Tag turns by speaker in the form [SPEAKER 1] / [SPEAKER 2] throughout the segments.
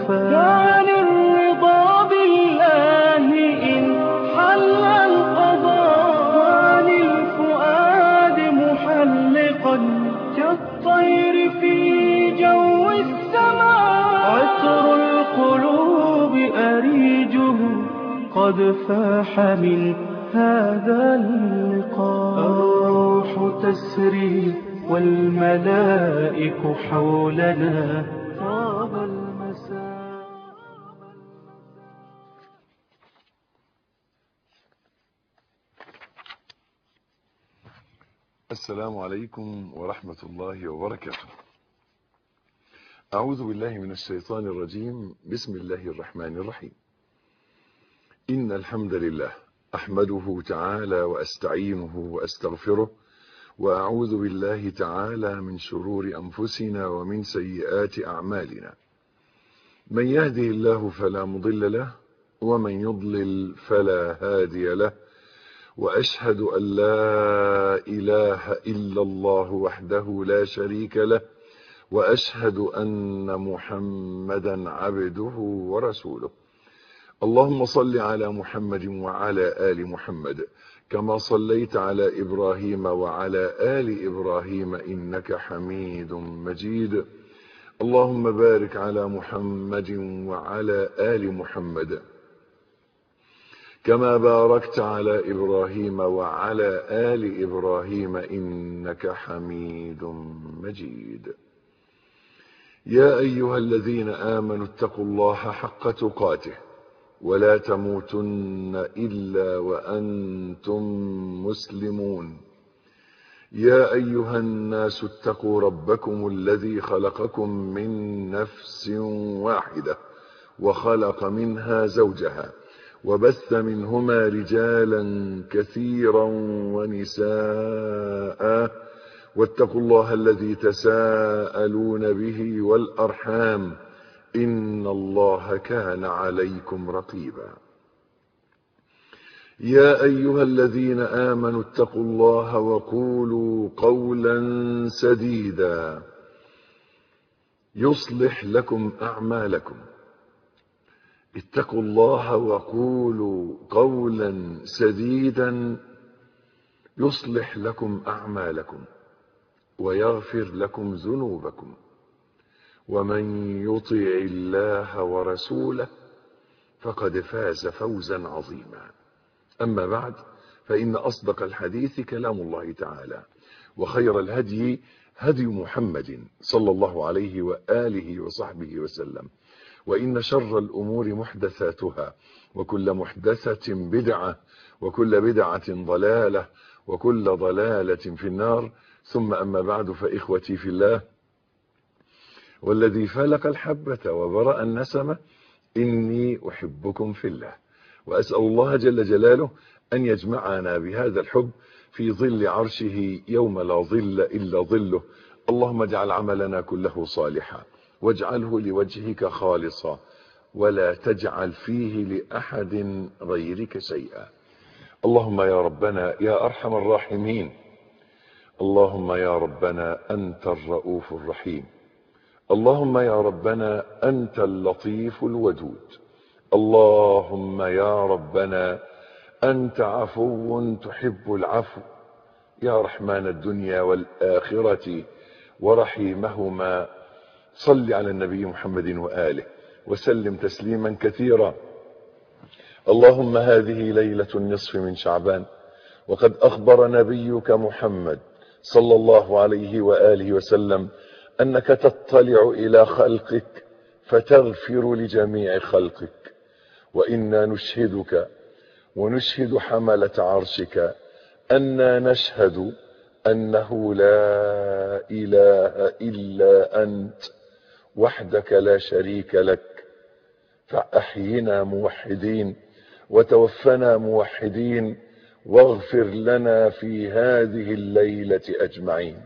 [SPEAKER 1] وفاء دعني الرضا بالله إن حل القضاء عن الفؤاد محلقا كالطير في جو السماء عطر القلوب أريجه قد فاح من هذا اللقاء الروح تسري والملائك حولنا طاب المساء
[SPEAKER 2] السلام عليكم ورحمة الله وبركاته أعوذ بالله من الشيطان الرجيم بسم الله الرحمن الرحيم إن الحمد لله أحمده تعالى وأستعينه وأستغفره وأعوذ بالله تعالى من شرور أنفسنا ومن سيئات أعمالنا من يهده الله فلا مضل له ومن يضلل فلا هادي له وأشهد أن لا إله إلا الله وحده لا شريك له وأشهد أن محمدا عبده ورسوله اللهم صل على محمد وعلى آل محمد كما صليت على إبراهيم وعلى آل إبراهيم إنك حميد مجيد اللهم بارك على محمد وعلى آل محمد كما باركت على إبراهيم وعلى آل إبراهيم إنك حميد مجيد يا أيها الذين آمنوا اتقوا الله حق تقاته ولا تموتن إلا وأنتم مسلمون يا أيها الناس اتقوا ربكم الذي خلقكم من نفس واحدة وخلق منها زوجها وبث منهما رجالا كثيرا ونساء واتقوا الله الذي تساءلون به والأرحام إن الله كان عليكم رقيبا يا أيها الذين آمنوا اتقوا الله وقولوا قولا سديدا يصلح لكم أعمالكم اتقوا الله وقولوا قولا سديدا يصلح لكم أعمالكم ويغفر لكم ذنوبكم ومن يطع الله ورسوله فقد فاز فوزا عظيما أما بعد فإن أصدق الحديث كلام الله تعالى وخير الهدي هدي محمد صلى الله عليه وآله وصحبه وسلم وإن شر الأمور محدثاتها وكل محدثة بدعة وكل بدعة ضلالة وكل ضلالة في النار ثم أما بعد فإخوتي في الله والذي فلق الحبة وبرأ النسمة إني أحبكم في الله وأسأل الله جل جلاله أن يجمعنا بهذا الحب في ظل عرشه يوم لا ظل إلا ظله اللهم اجعل عملنا كله صالحا واجعله لوجهك خالصا ولا تجعل فيه لأحد غيرك شيئا اللهم يا ربنا يا أرحم الراحمين اللهم يا ربنا أنت الرؤوف الرحيم اللهم يا ربنا أنت اللطيف الودود اللهم يا ربنا أنت عفو تحب العفو يا رحمن الدنيا والآخرة ورحيمهما صل على النبي محمد وآله وسلم تسليما كثيرا اللهم هذه ليلة النصف من شعبان وقد أخبر نبيك محمد صلى الله عليه وآله وسلم أنك تطلع إلى خلقك فتغفر لجميع خلقك وإنا نشهدك ونشهد حملة عرشك أنا نشهد أنه لا إله إلا أنت وحدك لا شريك لك فأحينا موحدين وتوفنا موحدين واغفر لنا في هذه الليلة أجمعين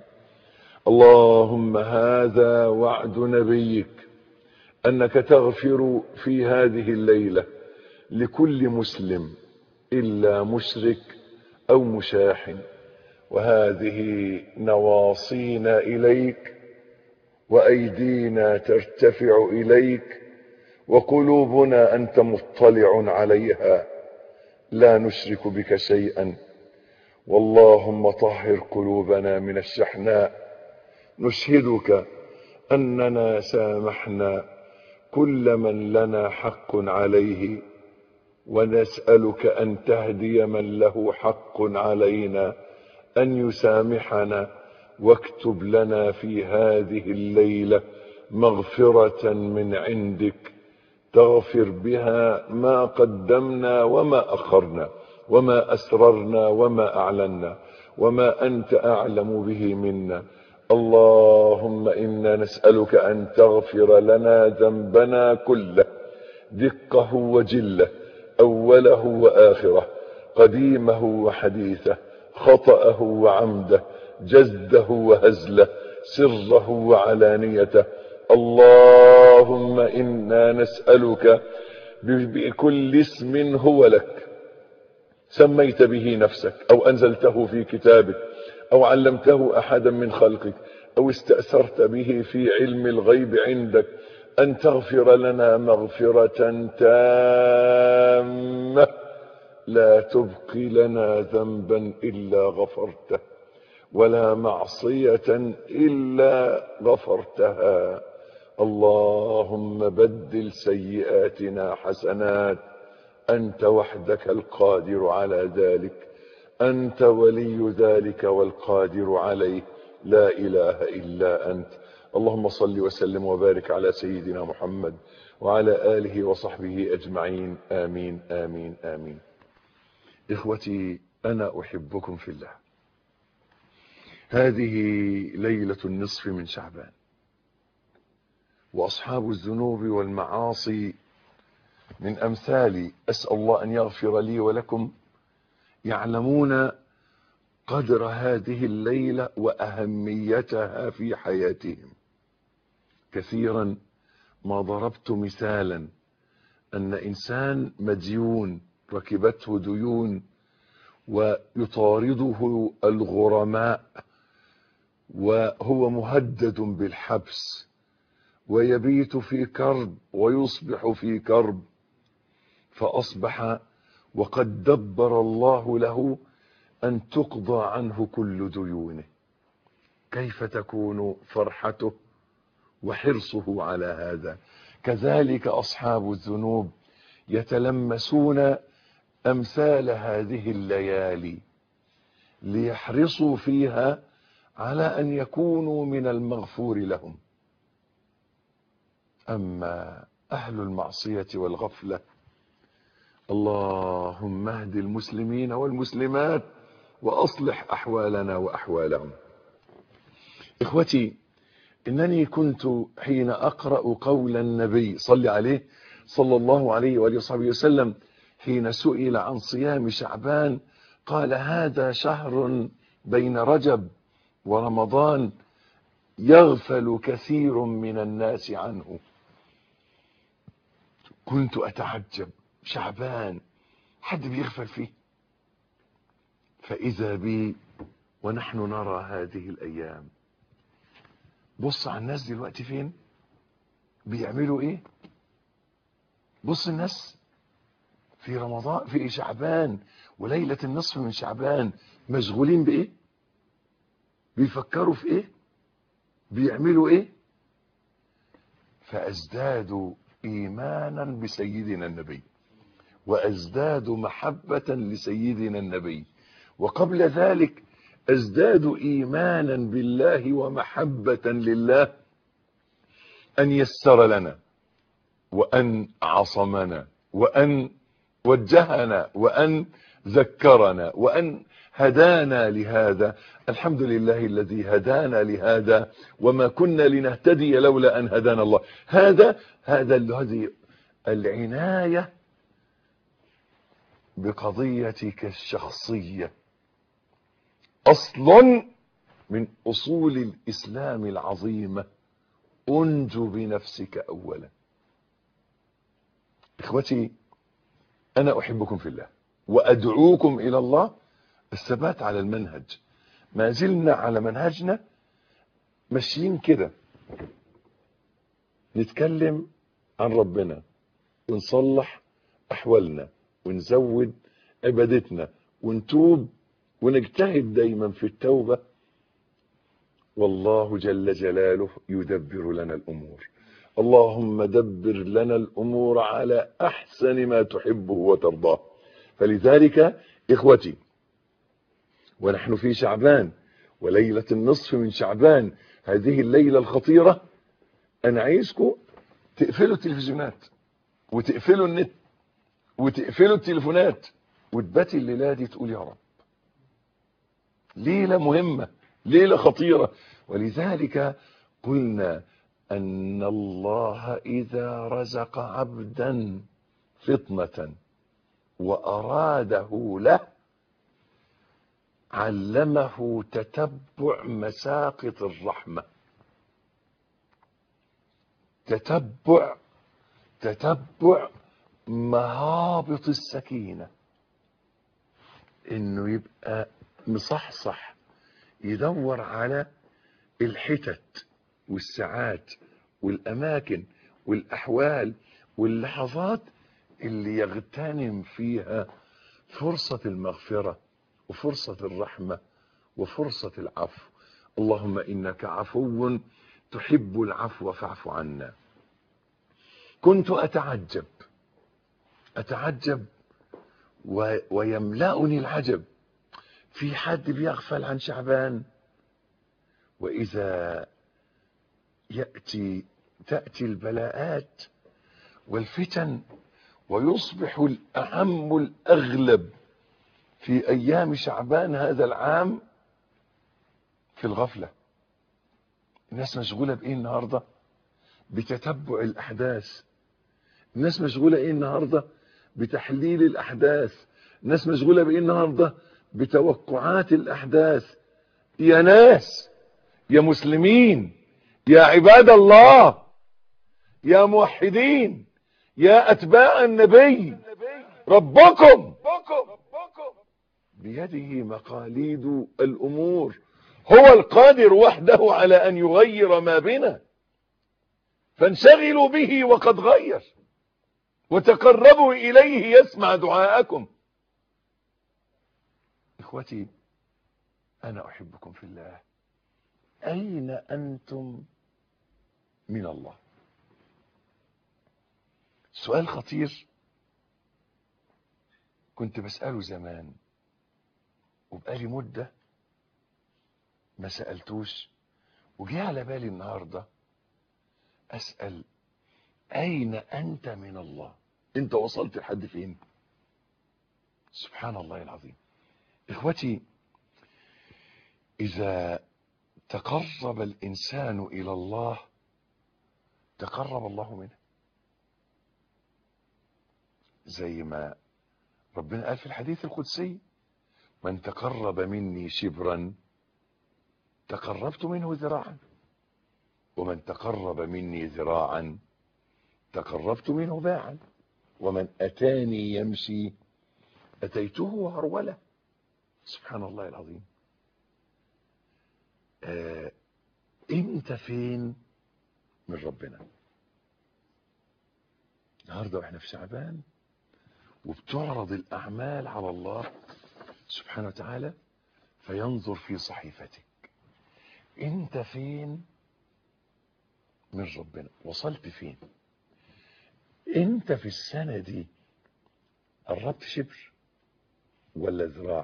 [SPEAKER 2] اللهم هذا وعد نبيك أنك تغفر في هذه الليلة لكل مسلم إلا مشرك أو مشاحن وهذه نواصينا إليك وأيدينا ترتفع إليك وقلوبنا أنت مطلع عليها لا نشرك بك شيئا واللهم طهر قلوبنا من الشحناء نشهدك أننا سامحنا كل من لنا حق عليه ونسألك أن تهدي من له حق علينا أن يسامحنا واكتب لنا في هذه الليلة مغفرة من عندك تغفر بها ما قدمنا وما أخرنا وما أسررنا وما أعلنا وما أنت أعلم به منا اللهم إنا نسألك أن تغفر لنا ذنبنا كله دقه وجله أوله وآخره قديمه وحديثه خطأه وعمده جزده وهزله سره وعلانيته اللهم إنا نسألك بكل اسم هو لك سميت به نفسك أو أنزلته في كتابك أو علمته أحدا من خلقك أو استأثرت به في علم الغيب عندك أن تغفر لنا مغفرة تامة لا تبقي لنا ذنبا إلا غفرته ولا معصية إلا غفرتها اللهم بدل سيئاتنا حسنات أنت وحدك القادر على ذلك أنت ولي ذلك والقادر عليه لا إله إلا أنت اللهم صل وسلم وبارك على سيدنا محمد وعلى آله وصحبه أجمعين آمين آمين آمين إخوتي أنا أحبكم في الله هذه ليلة النصف من شعبان وأصحاب الذنوب والمعاصي من أمثالي أسأل الله أن يغفر لي ولكم يعلمون قدر هذه الليلة وأهميتها في حياتهم كثيرا ما ضربت مثالا أن إنسان مديون ركبته ديون ويطارده الغرماء وهو مهدد بالحبس ويبيت في كرب ويصبح في كرب فأصبح وقد دبر الله له أن تقضى عنه كل ديونه كيف تكون فرحته وحرصه على هذا كذلك أصحاب الذنوب يتلمسون أمثال هذه الليالي ليحرصوا فيها على أن يكونوا من المغفور لهم أما أهل المعصية والغفلة اللهم اهد المسلمين والمسلمات وأصلح أحوالنا وأحوالهم إخوتي إنني كنت حين أقرأ قول النبي صلى عليه صلى الله عليه وآله وصحبه وسلم حين سئل عن صيام شعبان قال هذا شهر بين رجب ورمضان يغفل كثير من الناس عنه كنت أتعجب شعبان حد بيغفل فيه فإذا بي ونحن نرى هذه الأيام بص على الناس دلوقتي فين بيعملوا ايه بص الناس في رمضان في شعبان وليلة النصف من شعبان مشغولين بايه بيفكروا في ايه بيعملوا ايه فازدادوا ايمانا بسيدنا النبي وازدادوا محبة لسيدنا النبي وقبل ذلك ازدادوا ايمانا بالله ومحبة لله ان يسر لنا وان عصمنا وان وجهنا وان ذكرنا وان هدانا لهذا الحمد لله الذي هدانا لهذا وما كنا لنهتدي لولا ان هدانا الله هذا هذا هذه العناية بقضيتك الشخصية اصل من اصول الاسلام العظيمة انجو بنفسك اولا اخوتي انا احبكم في الله وادعوكم الى الله الثبات على المنهج ما زلنا على منهجنا ماشيين كده نتكلم عن ربنا ونصلح احوالنا ونزود عبادتنا ونتوب ونجتهد دايما في التوبة والله جل جلاله يدبر لنا الامور اللهم دبر لنا الامور على احسن ما تحبه وترضاه فلذلك اخوتي ونحن في شعبان وليلة النصف من شعبان هذه الليلة الخطيرة انا عايزكم تقفلوا التلفزيونات وتقفلوا النت وتقفلوا التليفونات وتباتي الليلة دي تقول يا رب ليلة مهمة ليلة خطيرة ولذلك قلنا أن الله إذا رزق عبدا فطنة وأراده له علمه تتبع مساقط الرحمة تتبع تتبع مهابط السكينة انه يبقى مصحصح يدور على الحتت والساعات والاماكن والاحوال واللحظات اللي يغتنم فيها فرصة المغفرة وفرصة الرحمة وفرصة العفو اللهم انك عفو تحب العفو فاعف عنا كنت اتعجب اتعجب و... ويملأني العجب في حد بيغفل عن شعبان واذا يأتي تأتي البلاءات والفتن ويصبح الأهم الأغلب في أيام شعبان هذا العام في الغفلة الناس مشغولة بإيه النهاردة بتتبع الأحداث الناس مشغولة إيه النهاردة بتحليل الأحداث الناس مشغولة بإيه النهاردة بتوقعات الأحداث يا ناس يا مسلمين يا عباد الله يا موحدين يا أتباع النبي ربكم بيده مقاليد الأمور هو القادر وحده على أن يغير ما بنا فانشغلوا به وقد غير وتقربوا إليه يسمع دعاءكم إخوتي أنا أحبكم في الله أين أنتم من الله سؤال خطير كنت بسأله زمان وبقالي مدة ما سألتوش وجي على بالي النهاردة أسأل أين أنت من الله أنت وصلت لحد فين سبحان الله العظيم إخوتي إذا تقرب الإنسان إلى الله تقرب الله منه زي ما ربنا قال في الحديث القدسي من تقرب مني شبرا تقربت منه ذراعا ومن تقرب مني ذراعا تقربت منه باعا ومن أتاني يمشي أتيته هرولة سبحان الله العظيم آه انت فين من ربنا النهارده واحنا في شعبان وبتعرض الاعمال على الله سبحانه وتعالى فينظر في صحيفتك انت فين من ربنا وصلت فين انت في السنة دي قربت شبر ولا ذراع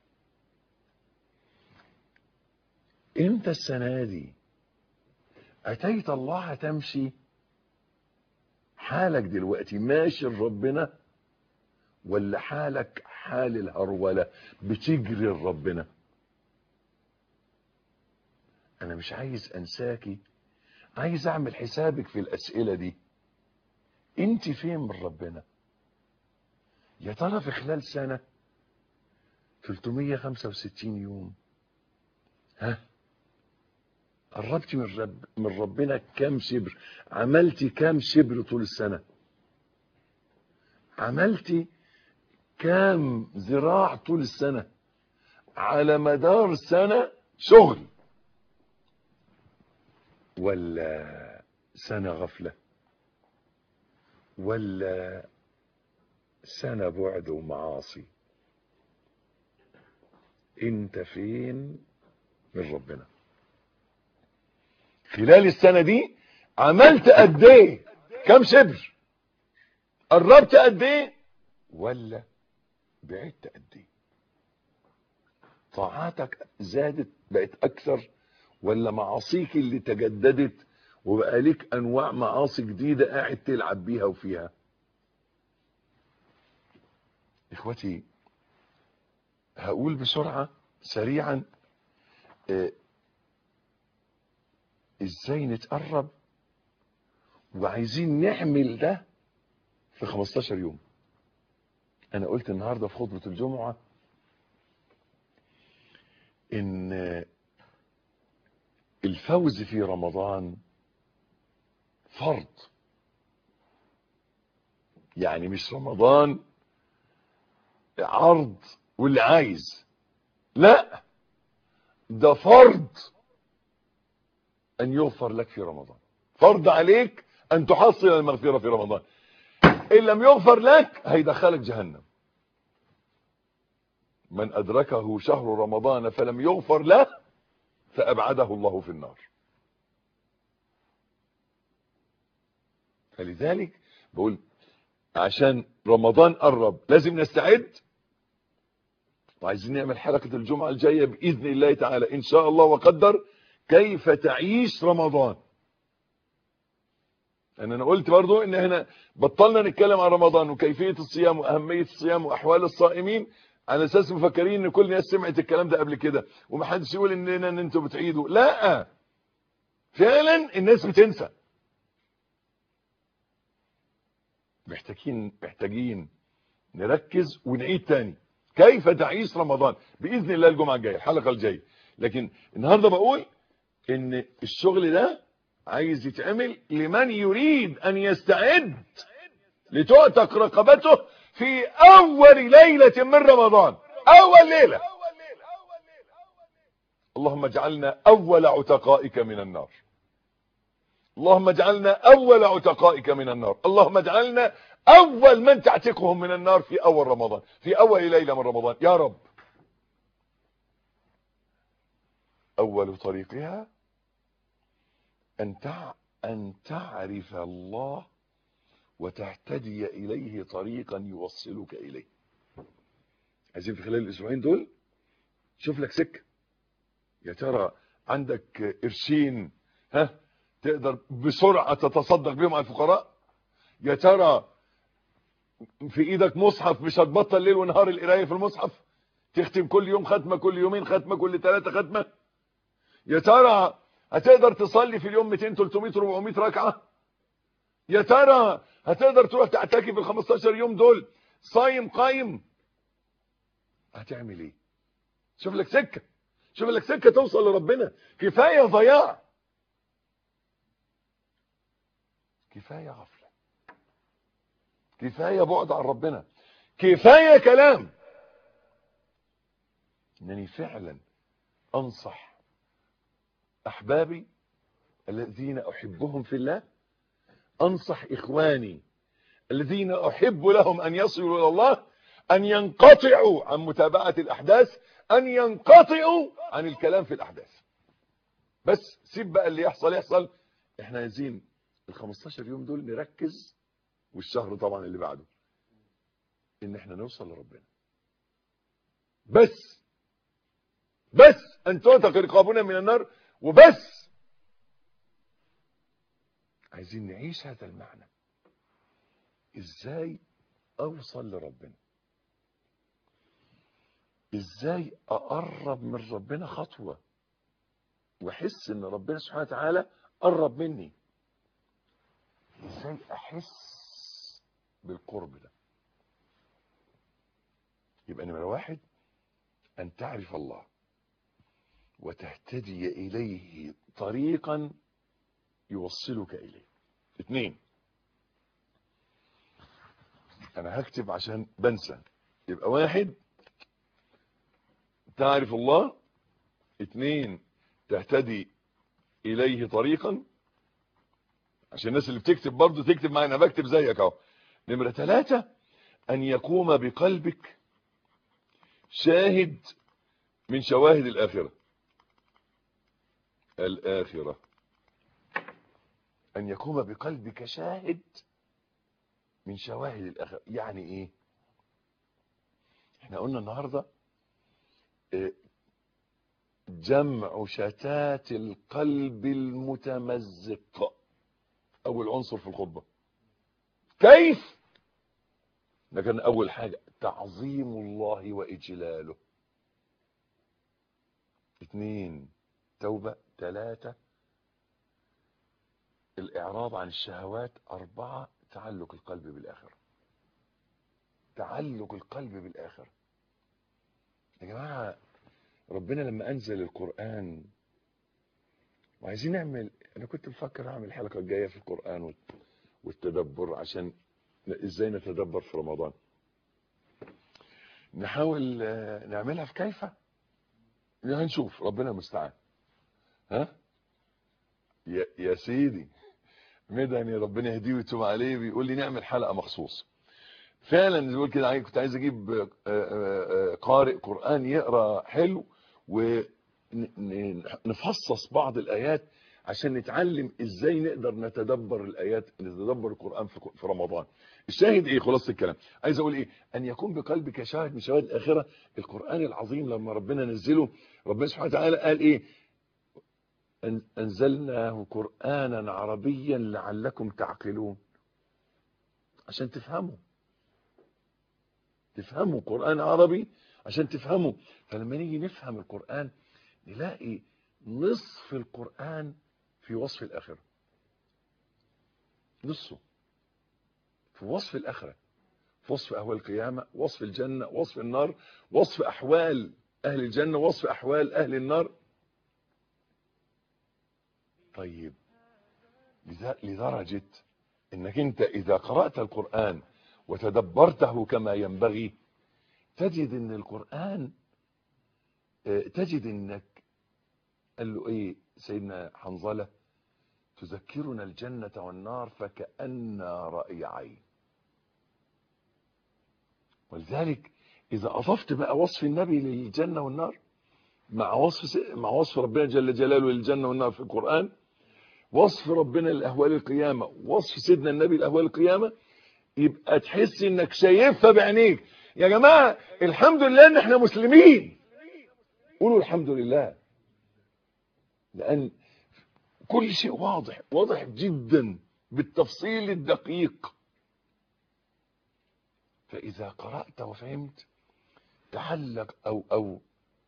[SPEAKER 2] انت السنة دي اتيت الله تمشي حالك دلوقتي ماشي لربنا ولا حالك حال الهرولة بتجري لربنا انا مش عايز انساكي عايز اعمل حسابك في الاسئلة دي انت فين من ربنا يا ترى في خلال سنة 365 يوم ها قربتي من رب من ربنا كام شبر عملتي كام شبر طول السنة عملتي كام ذراع طول السنة على مدار سنة شغل ولا سنة غفلة ولا سنة بعد ومعاصي انت فين من ربنا خلال السنة دي عملت قد ايه كم شبر قربت قد ايه ولا بعدت قد ايه طاعاتك زادت بقت اكثر ولا معاصيك اللي تجددت وبقى ليك انواع معاصي جديده قاعد تلعب بيها وفيها اخوتي هقول بسرعه سريعا آه، ازاي نتقرب وعايزين نعمل ده في 15 يوم انا قلت النهارده في خطبه الجمعه ان الفوز في رمضان فرض يعني مش رمضان عرض واللي عايز لا ده فرض ان يغفر لك في رمضان فرض عليك ان تحصل المغفرة في رمضان ان لم يغفر لك هيدخلك جهنم من ادركه شهر رمضان فلم يغفر له فابعده الله في النار فلذلك بقول عشان رمضان قرب لازم نستعد وعايزين نعمل حلقة الجمعة الجاية بإذن الله تعالى إن شاء الله وقدر كيف تعيش رمضان أن أنا قلت برضو إن احنا بطلنا نتكلم عن رمضان وكيفية الصيام وأهمية الصيام وأحوال الصائمين على أساس مفكرين إن كل الناس سمعت الكلام ده قبل كده ومحدش يقول إننا إن أنتوا بتعيدوا لا فعلا الناس بتنسى محتاجين محتاجين نركز ونعيد تاني كيف تعيش رمضان باذن الله الجمعه الجايه الحلقه الجايه لكن النهارده بقول ان الشغل ده عايز يتعمل لمن يريد ان يستعد لتعتق رقبته في اول ليله من رمضان اول ليله اللهم اجعلنا اول عتقائك من النار اللهم اجعلنا اول عتقائك من النار اللهم اجعلنا اول من تعتقهم من النار في اول رمضان في اول ليله من رمضان يا رب اول طريقها ان تع... ان تعرف الله وتهتدي اليه طريقا يوصلك اليه عايزين في خلال الاسبوعين دول شوف لك سكه يا ترى عندك قرشين ها تقدر بسرعه تتصدق بيهم على الفقراء يا ترى في ايدك مصحف مش هتبطل ليل ونهار القرايه في المصحف تختم كل يوم ختمه كل يومين ختمه كل ثلاثه ختمه يا ترى هتقدر تصلي في اليوم 200 300 400 ركعه يا ترى هتقدر تروح تعتكف ال 15 يوم دول صايم قايم هتعمل ايه شوف لك سكه شوف لك سكه توصل لربنا كفايه ضياع كفايه غفله كفايه بعد عن ربنا كفايه كلام انني فعلا انصح احبابي الذين احبهم في الله انصح اخواني الذين احب لهم ان يصلوا الى الله ان ينقطعوا عن متابعه الاحداث ان ينقطعوا عن الكلام في الاحداث بس سيب بقى اللي يحصل يحصل احنا عايزين ال 15 يوم دول نركز والشهر طبعا اللي بعده ان احنا نوصل لربنا بس بس ان تعتق رقابنا من النار وبس عايزين نعيش هذا المعنى ازاي اوصل لربنا ازاي اقرب من ربنا خطوة واحس ان ربنا سبحانه وتعالى قرب مني ازاي احس بالقرب ده يبقى نمرة واحد ان تعرف الله وتهتدي اليه طريقا يوصلك اليه اثنين انا هكتب عشان بنسى يبقى واحد تعرف الله اثنين تهتدي اليه طريقا عشان الناس اللي بتكتب برضه تكتب معايا انا بكتب زيك اهو نمرة ثلاثة أن يقوم بقلبك شاهد من شواهد الآخرة الآخرة أن يقوم بقلبك شاهد من شواهد الآخرة يعني إيه احنا قلنا النهاردة إيه، جمع شتات القلب المتمزق أول عنصر في الخطبة كيف ده كان أول حاجة تعظيم الله وإجلاله اثنين توبة ثلاثة الإعراض عن الشهوات أربعة تعلق القلب بالآخرة تعلق القلب بالآخرة يا جماعة ربنا لما أنزل القرآن وعايزين نعمل أنا كنت بفكر أعمل الحلقة الجاية في القرآن والت- والتدبر عشان ن- إزاي نتدبر في رمضان نحاول آه، نعملها في كيفة هنشوف ربنا المستعان ها يا, يا سيدي مدني ربنا يهديه ويتوب عليه بيقول لي نعمل حلقة مخصوص فعلا بيقول كده عايز- كنت عايز اجيب آه، آه، آه، قارئ قرآن يقرا حلو ونفصص بعض الآيات عشان نتعلم ازاي نقدر نتدبر الآيات نتدبر القرآن في في رمضان الشاهد ايه خلاص الكلام عايز اقول ايه ان يكون بقلبك شاهد من شواهد الآخرة القرآن العظيم لما ربنا نزله ربنا سبحانه وتعالى قال ايه أن- أنزلناه قرآنا عربيا لعلكم تعقلون عشان تفهموا تفهموا قرآن عربي عشان تفهموا فلما نيجي نفهم القرآن نلاقي نصف القرآن في وصف الآخرة نصه في وصف الآخرة في وصف أهوال القيامة وصف الجنة وصف النار وصف أحوال أهل الجنة وصف أحوال أهل النار طيب لذا- لدرجة انك انت اذا قرأت القرآن وتدبرته كما ينبغي تجد ان القرآن آه، تجد انك قال له ايه سيدنا حنظلة تذكرنا الجنة والنار فكأن رأي عين ولذلك اذا اضفت بقى وصف النبي للجنة والنار مع وصف س- مع وصف ربنا جل جلاله للجنة والنار في القرآن وصف ربنا لأهوال القيامة وصف سيدنا النبي لأهوال القيامة يبقى تحس انك شايفها بعينيك يا جماعة الحمد لله ان احنا مسلمين قولوا الحمد لله لان كل شيء واضح واضح جدا بالتفصيل الدقيق فاذا قرأت وفهمت تعلق او او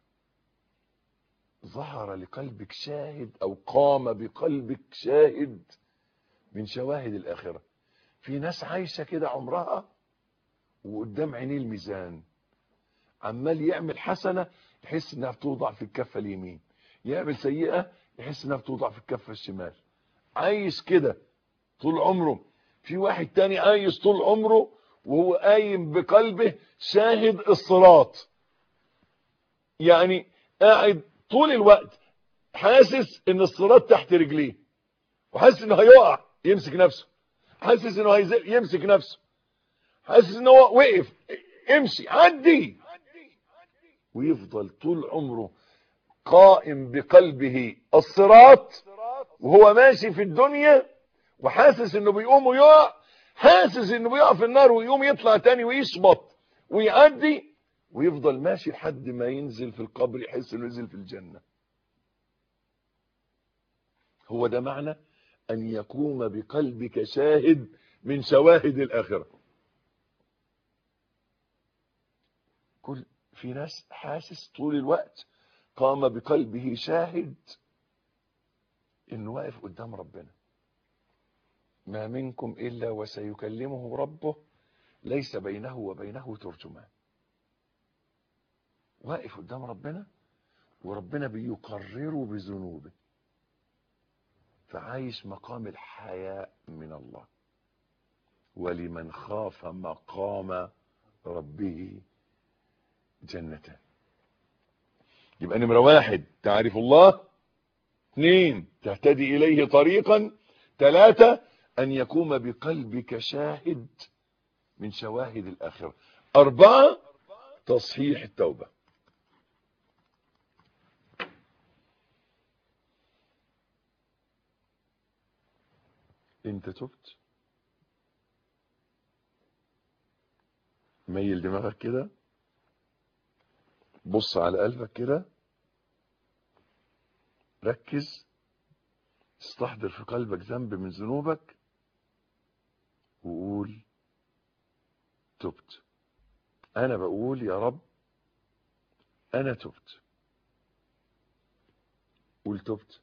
[SPEAKER 2] ظهر لقلبك شاهد او قام بقلبك شاهد من شواهد الاخره في ناس عايشه كده عمرها وقدام عينيه الميزان عمال يعمل حسنه يحس انها بتوضع في الكفه اليمين يعمل سيئه يحس انها بتوضع في الكفه الشمال عايش كده طول عمره في واحد تاني عايش طول عمره وهو قايم بقلبه شاهد الصراط يعني قاعد طول الوقت حاسس ان الصراط تحت رجليه وحاسس انه هيقع يمسك نفسه حاسس انه هيزل يمسك نفسه حاسس انه هو وقف امشي عدي ويفضل طول عمره قائم بقلبه الصراط وهو ماشي في الدنيا وحاسس انه بيقوم ويقع حاسس انه بيقع في النار ويقوم يطلع تاني ويشبط ويعدي ويفضل ماشي لحد ما ينزل في القبر يحس انه نزل في الجنة هو ده معنى ان يقوم بقلبك شاهد من شواهد الاخرة كل في ناس حاسس طول الوقت قام بقلبه شاهد انه واقف قدام ربنا ما منكم الا وسيكلمه ربه ليس بينه وبينه ترجمان واقف قدام ربنا وربنا بيقرره بذنوبه فعايش مقام الحياء من الله ولمن خاف مقام ربه جنتان يبقى نمرة واحد تعرف الله اثنين تهتدي إليه طريقا ثلاثة أن يقوم بقلبك شاهد من شواهد الآخرة أربعة تصحيح التوبة انت تبت ميل دماغك كده بص على قلبك كده ركز استحضر في قلبك ذنب من ذنوبك وقول تبت انا بقول يا رب انا تبت قول تبت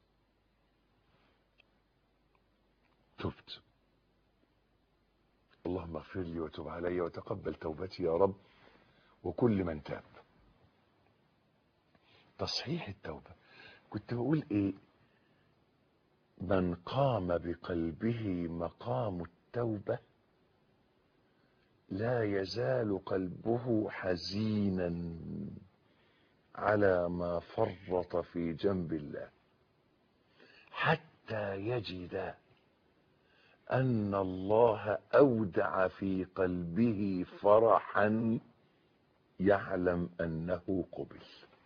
[SPEAKER 2] تبت اللهم اغفر لي وتب علي وتقبل توبتي يا رب وكل من تاب تصحيح التوبة كنت بقول ايه من قام بقلبه مقام التوبة لا يزال قلبه حزينا على ما فرط في جنب الله حتى يجد أن الله أودع في قلبه فرحا يعلم أنه قبل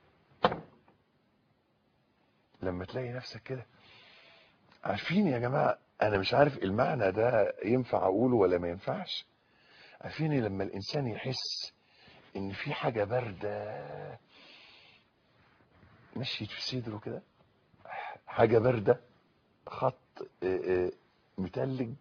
[SPEAKER 2] لما تلاقي نفسك كده عارفين يا جماعة أنا مش عارف المعنى ده ينفع أقوله ولا ما ينفعش عارفين لما الإنسان يحس إن في حاجة باردة مشيت في صدره كده حاجة باردة خط آه، آه، متلج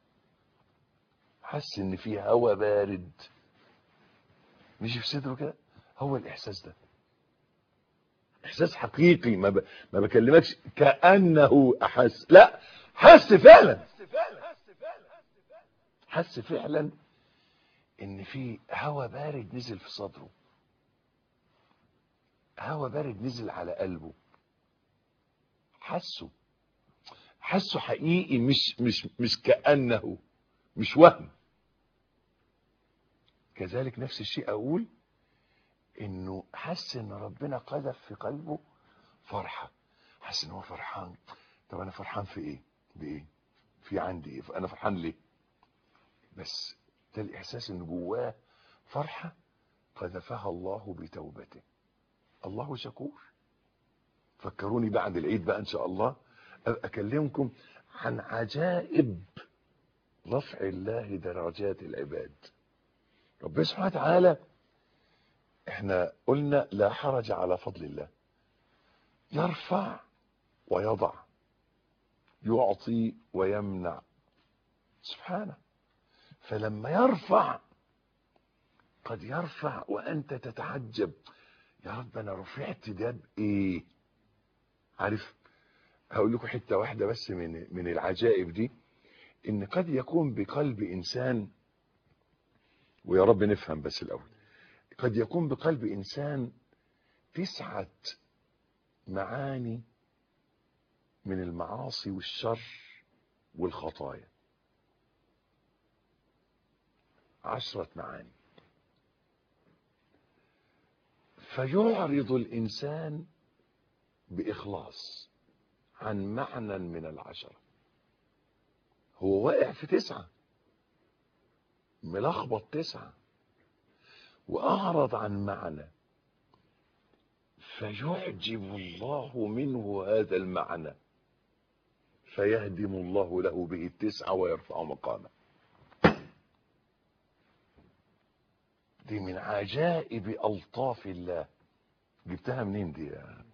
[SPEAKER 2] حس ان في هواء بارد مشي في صدره كده هو الاحساس ده احساس حقيقي ما, ب... ما بكلمكش كانه احس لا حس فعلا حس فعلا ان في هواء بارد نزل في صدره هواء بارد نزل على قلبه حسه حسه حقيقي مش مش مش كأنه مش وهم كذلك نفس الشيء اقول انه حس ان ربنا قذف في قلبه فرحة حس ان هو فرحان طب انا فرحان في ايه بايه في عندي ايه انا فرحان ليه بس ده الاحساس ان جواه فرحة قذفها الله بتوبته الله شكور فكروني بعد العيد بقى ان شاء الله اكلمكم عن عجائب رفع الله درجات العباد ربنا سبحانه وتعالى احنا قلنا لا حرج على فضل الله يرفع ويضع يعطي ويمنع سبحانه فلما يرفع قد يرفع وانت تتعجب يا رب انا رفعت ده بايه عارف هقول لكم حته واحده بس من من العجائب دي ان قد يكون بقلب انسان ويا رب نفهم بس الاول قد يكون بقلب انسان تسعه معاني من المعاصي والشر والخطايا عشرة معاني فيعرض الإنسان بإخلاص عن معنى من العشرة هو واقع في تسعة ملخبط تسعة وأعرض عن معنى فيعجب الله منه هذا المعنى فيهدم الله له به التسعة ويرفع مقامه دي من عجائب ألطاف الله جبتها منين دي يا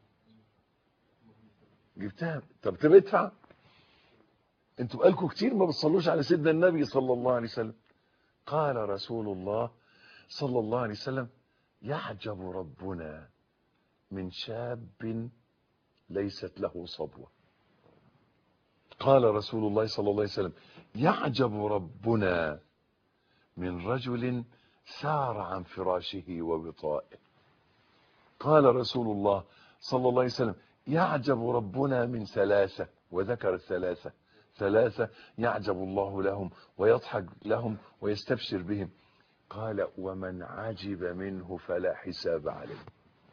[SPEAKER 2] جبتها طب طب ادفع انتوا بقالكم كتير ما بتصلوش على سيدنا النبي صلى الله عليه وسلم قال رسول الله صلى الله عليه وسلم يعجب ربنا من شاب ليست له صبوة قال رسول الله صلى الله عليه وسلم يعجب ربنا من رجل سار عن فراشه ووطائه قال رسول الله صلى الله عليه وسلم يعجب ربنا من ثلاثة وذكر الثلاثة ثلاثة يعجب الله لهم ويضحك لهم ويستبشر بهم قال ومن عجب منه فلا حساب عليه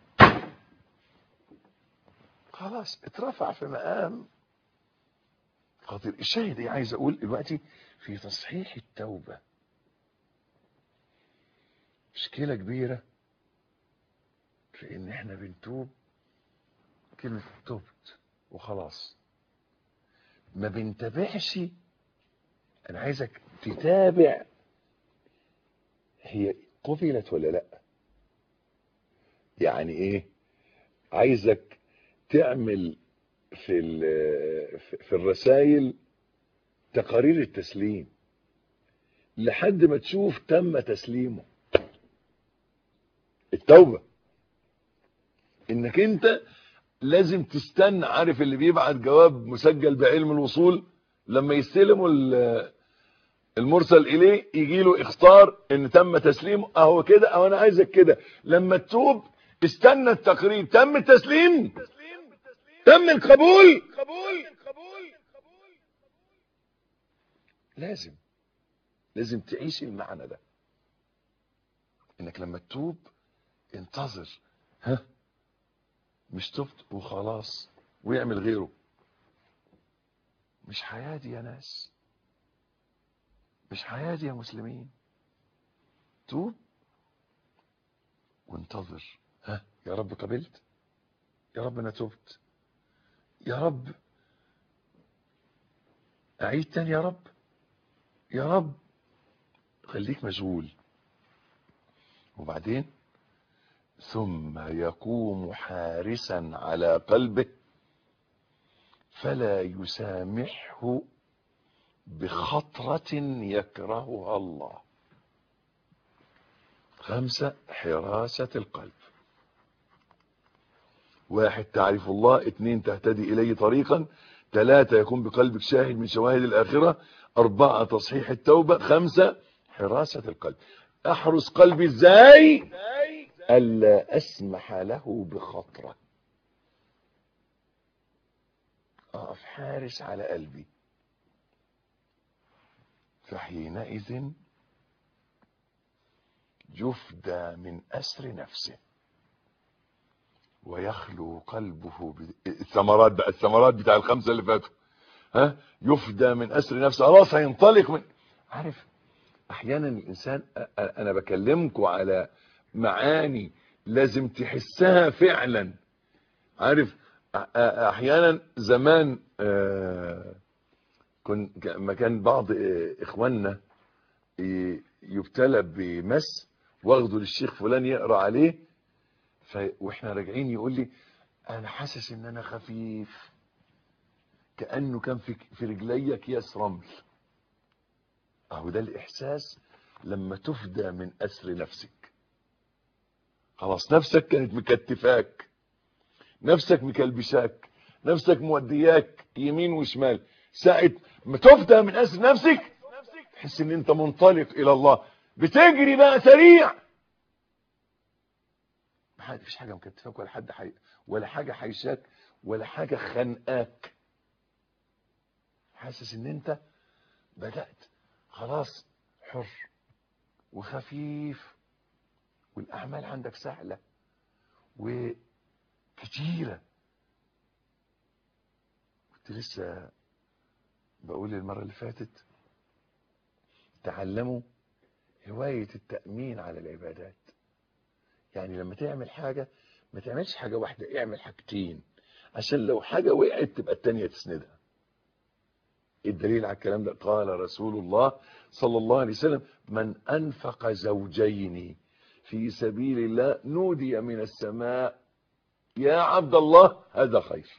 [SPEAKER 2] خلاص اترفع في مقام خطير الشاهد ايه عايز اقول دلوقتي في تصحيح التوبة مشكلة كبيرة في ان احنا بنتوب كلمة تبت وخلاص ما بنتابعش انا عايزك تتابع هي قبلت ولا لا يعني ايه عايزك تعمل في ال- في الرسائل تقارير التسليم لحد ما تشوف تم تسليمه التوبة انك انت لازم تستنى عارف اللي بيبعت جواب مسجل بعلم الوصول لما يستلموا ال- المرسل اليه يجي له اخطار ان تم تسليمه اهو كده او انا عايزك كده لما تتوب استنى التقرير تم التسليم تم القبول لازم لازم تعيش المعنى ده انك لما تتوب انتظر ها مش تبت وخلاص ويعمل غيره مش حياة دي يا ناس مش حياة دي يا مسلمين توب وانتظر ها يا رب قبلت يا رب انا تبت يا رب اعيد تاني يا رب يا رب خليك مشغول وبعدين ثم يقوم حارسا على قلبه فلا يسامحه بخطرة يكرهها الله خمسة حراسة القلب واحد تعرف الله اثنين تهتدي إليه طريقا ثلاثة يكون بقلبك شاهد من شواهد الآخرة أربعة تصحيح التوبة خمسة حراسة القلب أحرس قلبي إزاي ألا أسمح له بخطرة أقف حارس على قلبي فحينئذ يفدى من أسر نفسه ويخلو قلبه ب... الثمرات بقى الثمرات بتاع الخمسة اللي فاتوا ها يفدى من أسر نفسه خلاص هينطلق من عارف أحيانا الإنسان أ- أ- أنا بكلمكم على معاني لازم تحسها فعلا عارف أ- أ- أحيانا زمان آه، كن ما كان بعض آه، إخواننا ي- يبتلى بمس واخده للشيخ فلان يقرا عليه ف... واحنا راجعين يقول لي انا حاسس ان انا خفيف كانه كان في في رجلي اكياس رمل اهو ده الاحساس لما تفدى من اسر نفسك خلاص نفسك كانت مكتفاك نفسك مكلبشاك نفسك مودياك يمين وشمال ساعة ما تفدى من اسر نفسك تحس ان انت منطلق الى الله بتجري بقى سريع ما فيش حاجه مكتفاك ولا حد حي... ولا حاجه حيشاك ولا حاجه خانقاك حاسس ان انت بدات خلاص حر وخفيف والاعمال عندك سهله وكتيره كنت لسه بقول المره اللي فاتت تعلموا هوايه التامين على العبادات يعني لما تعمل حاجة ما تعملش حاجة واحدة اعمل حاجتين عشان لو حاجة وقعت تبقى التانية تسندها الدليل على الكلام ده قال رسول الله صلى الله عليه وسلم من أنفق زوجين في سبيل الله نودي من السماء يا عبد الله هذا خير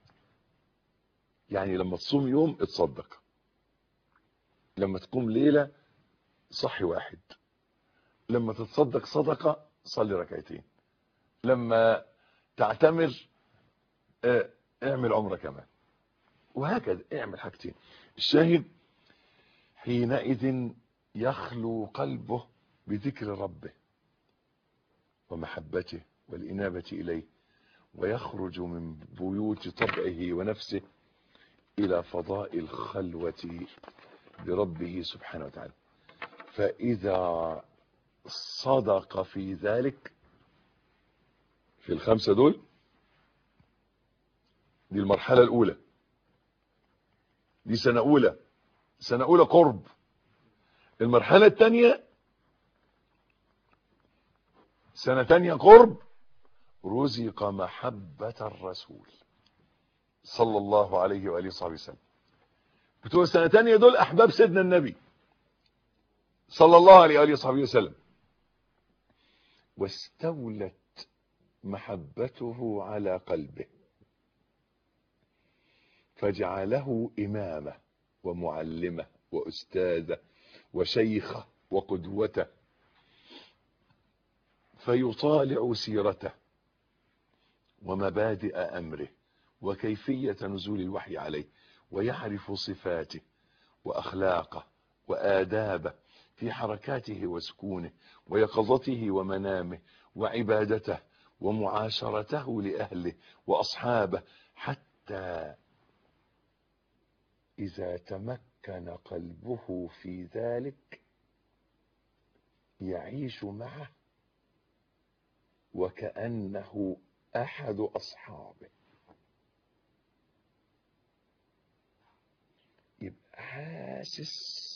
[SPEAKER 2] يعني لما تصوم يوم اتصدق لما تقوم ليلة صحي واحد لما تتصدق صدقة صلي ركعتين لما تعتمر اه، اعمل عمرة كمان وهكذا اعمل حاجتين الشاهد حينئذ يخلو قلبه بذكر ربه ومحبته والإنابة إليه ويخرج من بيوت طبعه ونفسه إلى فضاء الخلوة بربه سبحانه وتعالى فإذا صدق في ذلك في الخمسة دول دي المرحلة الأولى دي سنة أولى سنة أولى قرب المرحلة الثانية سنة تانية قرب رزق محبة الرسول صلى الله عليه وآله وصحبه وسلم بتوع السنة تانية دول أحباب سيدنا النبي صلى الله عليه وآله وصحبه وسلم واستولت محبته على قلبه فجعله إمامه ومعلمه وأستاذه وشيخه وقدوته فيطالع سيرته ومبادئ أمره وكيفية نزول الوحي عليه ويعرف صفاته وأخلاقه وآدابه في حركاته وسكونه ويقظته ومنامه وعبادته ومعاشرته لأهله وأصحابه حتى إذا تمكن قلبه في ذلك يعيش معه وكأنه أحد أصحابه يبقى حاسس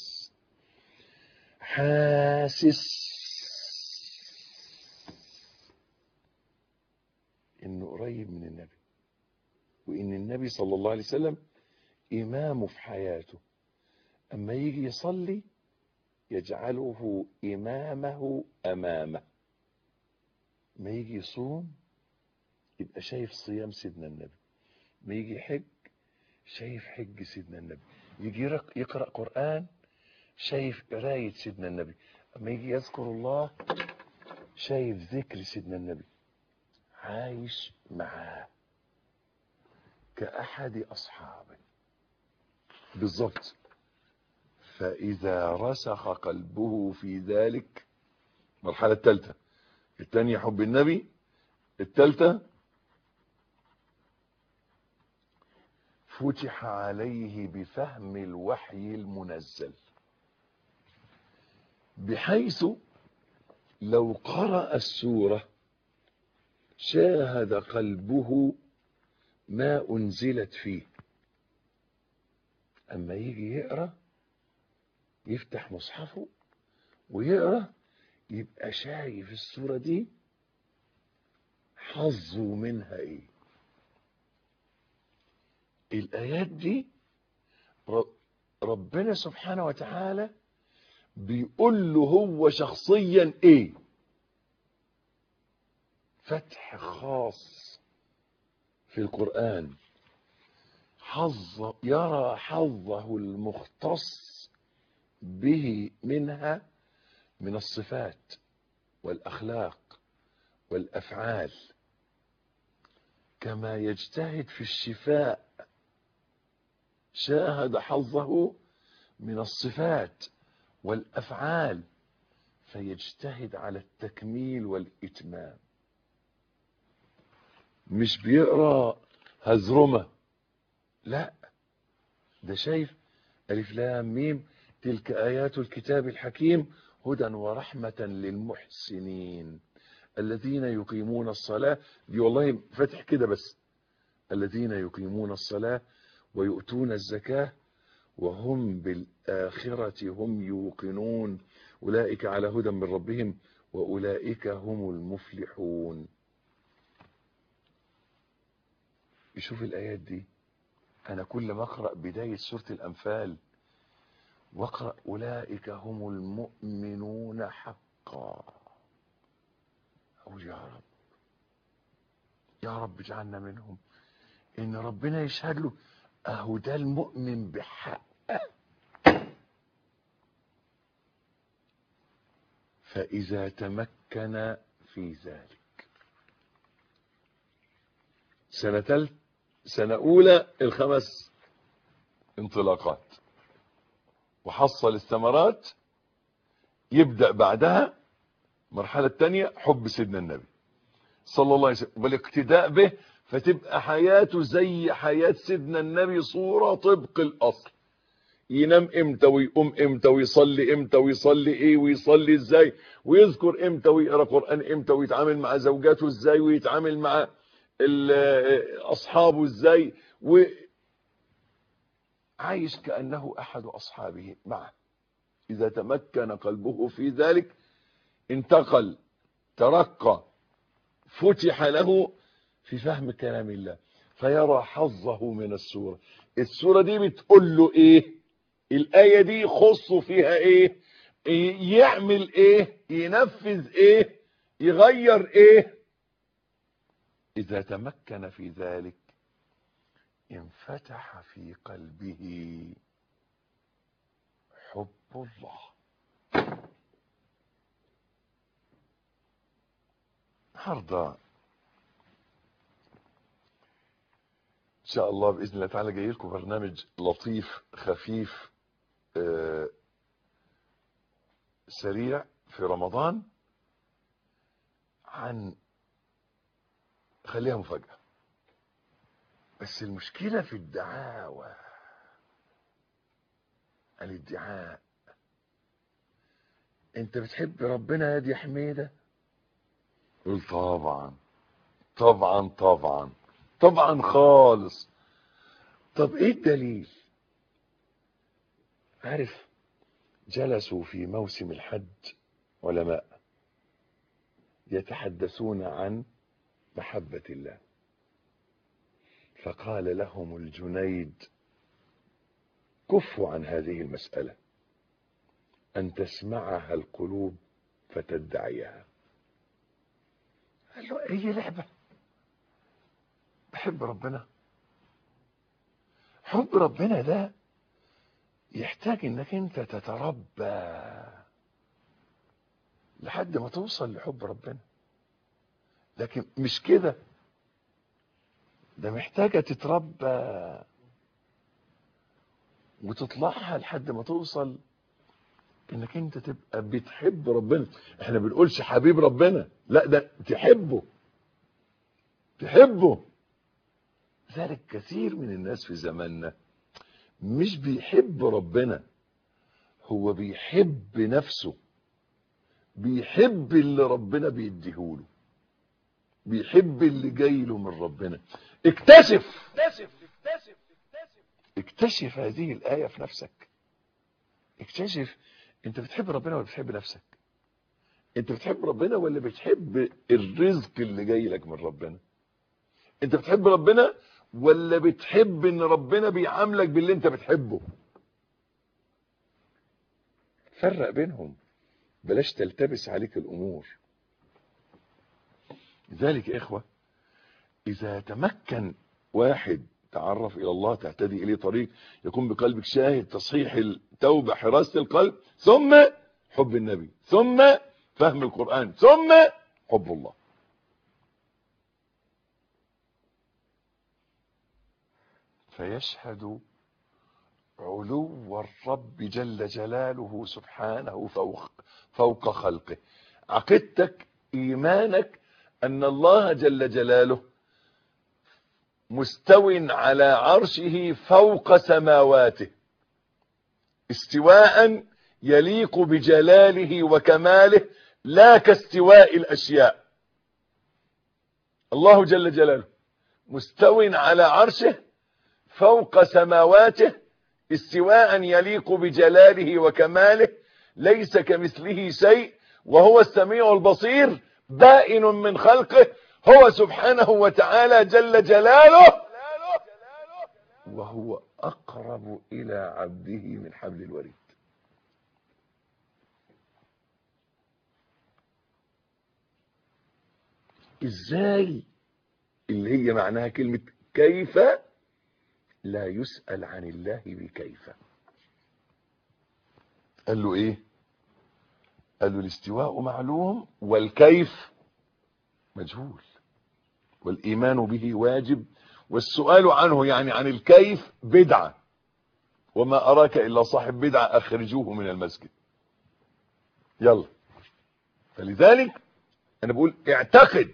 [SPEAKER 2] حاسس انه قريب من النبي وان النبي صلى الله عليه وسلم امامه في حياته اما يجي يصلي يجعله امامه امامه ما يجي يصوم يبقى شايف صيام سيدنا النبي ما يجي يحج شايف حج سيدنا النبي يجي يقرأ قرآن شايف قراية سيدنا النبي اما يجي يذكر الله شايف ذكر سيدنا النبي عايش معاه كأحد أصحابه بالضبط فإذا رسخ قلبه في ذلك المرحلة الثالثة الثانية حب النبي الثالثة فتح عليه بفهم الوحي المنزل بحيث لو قرأ السورة شاهد قلبه ما أنزلت فيه أما يجي يقرأ يفتح مصحفه ويقرأ يبقى شايف السورة دي حظه منها ايه الآيات دي ربنا سبحانه وتعالى بيقول له هو شخصيا ايه فتح خاص في القرآن حظ يرى حظه المختص به منها من الصفات والأخلاق والأفعال كما يجتهد في الشفاء شاهد حظه من الصفات والأفعال فيجتهد على التكميل والإتمام مش بيقرأ هزرمة لا ده شايف ألف لام ميم تلك آيات الكتاب الحكيم هدى ورحمة للمحسنين الذين يقيمون الصلاة دي والله فتح كده بس الذين يقيمون الصلاة ويؤتون الزكاة وهم بالآخرة هم يوقنون أولئك على هدى من ربهم وأولئك هم المفلحون يشوف الآيات دي أنا كل ما أقرأ بداية سورة الأنفال واقرأ أولئك هم المؤمنون حقا أقول يا رب يا رب اجعلنا منهم إن ربنا يشهد له أهو ده المؤمن بحق فإذا تمكن في ذلك سنة تالت سنة أولى الخمس انطلاقات وحصل الثمرات يبدأ بعدها مرحلة الثانية حب سيدنا النبي صلى الله عليه وسلم والاقتداء به فتبقى حياته زي حياة سيدنا النبي صورة طبق الأصل ينام امتى ويقوم امتى ويصلي امتى ويصلي ايه ويصلي ازاي ويذكر امتى ويقرا قران امتى ويتعامل مع زوجاته ازاي ويتعامل مع اصحابه ازاي وعايش كانه احد اصحابه معه اذا تمكن قلبه في ذلك انتقل ترقى فتح له في فهم كلام الله فيرى حظه من السورة السورة دي بتقول له ايه الآية دي خصه فيها ايه يعمل ايه ينفذ ايه يغير ايه اذا تمكن في ذلك انفتح في قلبه حب الله النهارده ان شاء الله باذن الله تعالى جاي لكم برنامج لطيف خفيف آه سريع في رمضان عن خليها مفاجأة بس المشكلة في الدعاوى الادعاء انت بتحب ربنا يا دي حميدة قول طبعا طبعا طبعا طبعا خالص طب ايه الدليل عارف جلسوا في موسم الحج علماء يتحدثون عن محبة الله فقال لهم الجنيد كفوا عن هذه المسألة أن تسمعها القلوب فتدعيها قال له أي لعبة بحب ربنا حب ربنا ده يحتاج انك انت تتربى لحد ما توصل لحب ربنا لكن مش كده ده محتاجة تتربى وتطلعها لحد ما توصل انك انت تبقى بتحب ربنا احنا بنقولش حبيب ربنا لا ده تحبه تحبه ذلك كثير من الناس في زماننا مش بيحب ربنا هو بيحب نفسه بيحب اللي ربنا بيديهوله بيحب اللي جاي له من ربنا اكتشف اكتشف هذه الآية في نفسك اكتشف انت بتحب ربنا ولا بتحب نفسك انت بتحب ربنا ولا بتحب الرزق اللي جاي لك من ربنا انت بتحب ربنا ولا بتحب ان ربنا بيعاملك باللي انت بتحبه فرق بينهم بلاش تلتبس عليك الامور لذلك يا اخوة اذا تمكن واحد تعرف الى الله تهتدي اليه طريق يكون بقلبك شاهد تصحيح التوبة حراسة القلب ثم حب النبي ثم فهم القرآن ثم حب الله فيشهد علو الرب جل جلاله سبحانه فوق, فوق خلقه عقيدتك ايمانك ان الله جل جلاله مستو على عرشه فوق سماواته استواء يليق بجلاله وكماله لا كاستواء الاشياء الله جل جلاله مستو على عرشه فوق سماواته استواء يليق بجلاله وكماله ليس كمثله شيء وهو السميع البصير بائن من خلقه هو سبحانه وتعالى جل جلاله وهو أقرب إلى عبده من حبل الوريد ازاي اللي هي معناها كلمة كيف لا يسأل عن الله بكيف قال له ايه قال له الاستواء معلوم والكيف مجهول والإيمان به واجب والسؤال عنه يعني عن الكيف بدعة وما أراك إلا صاحب بدعة أخرجوه من المسجد يلا فلذلك أنا بقول اعتقد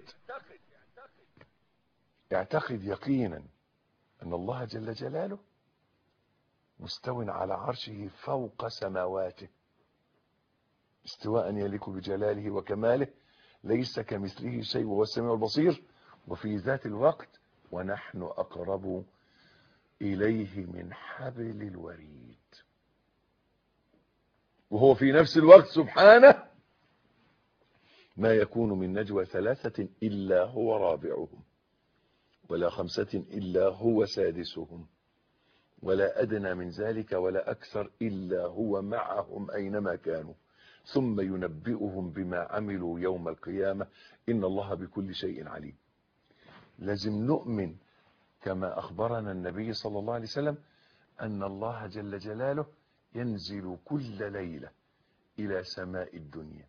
[SPEAKER 2] اعتقد يقينا أن الله جل جلاله مستو على عرشه فوق سماواته استواء يليق بجلاله وكماله ليس كمثله شيء وهو السميع البصير وفي ذات الوقت ونحن أقرب إليه من حبل الوريد وهو في نفس الوقت سبحانه ما يكون من نجوى ثلاثة إلا هو رابعهم ولا خمسة إلا هو سادسهم ولا أدنى من ذلك ولا أكثر إلا هو معهم أينما كانوا ثم ينبئهم بما عملوا يوم القيامة إن الله بكل شيء عليم لازم نؤمن كما أخبرنا النبي صلى الله عليه وسلم أن الله جل جلاله ينزل كل ليلة إلى سماء الدنيا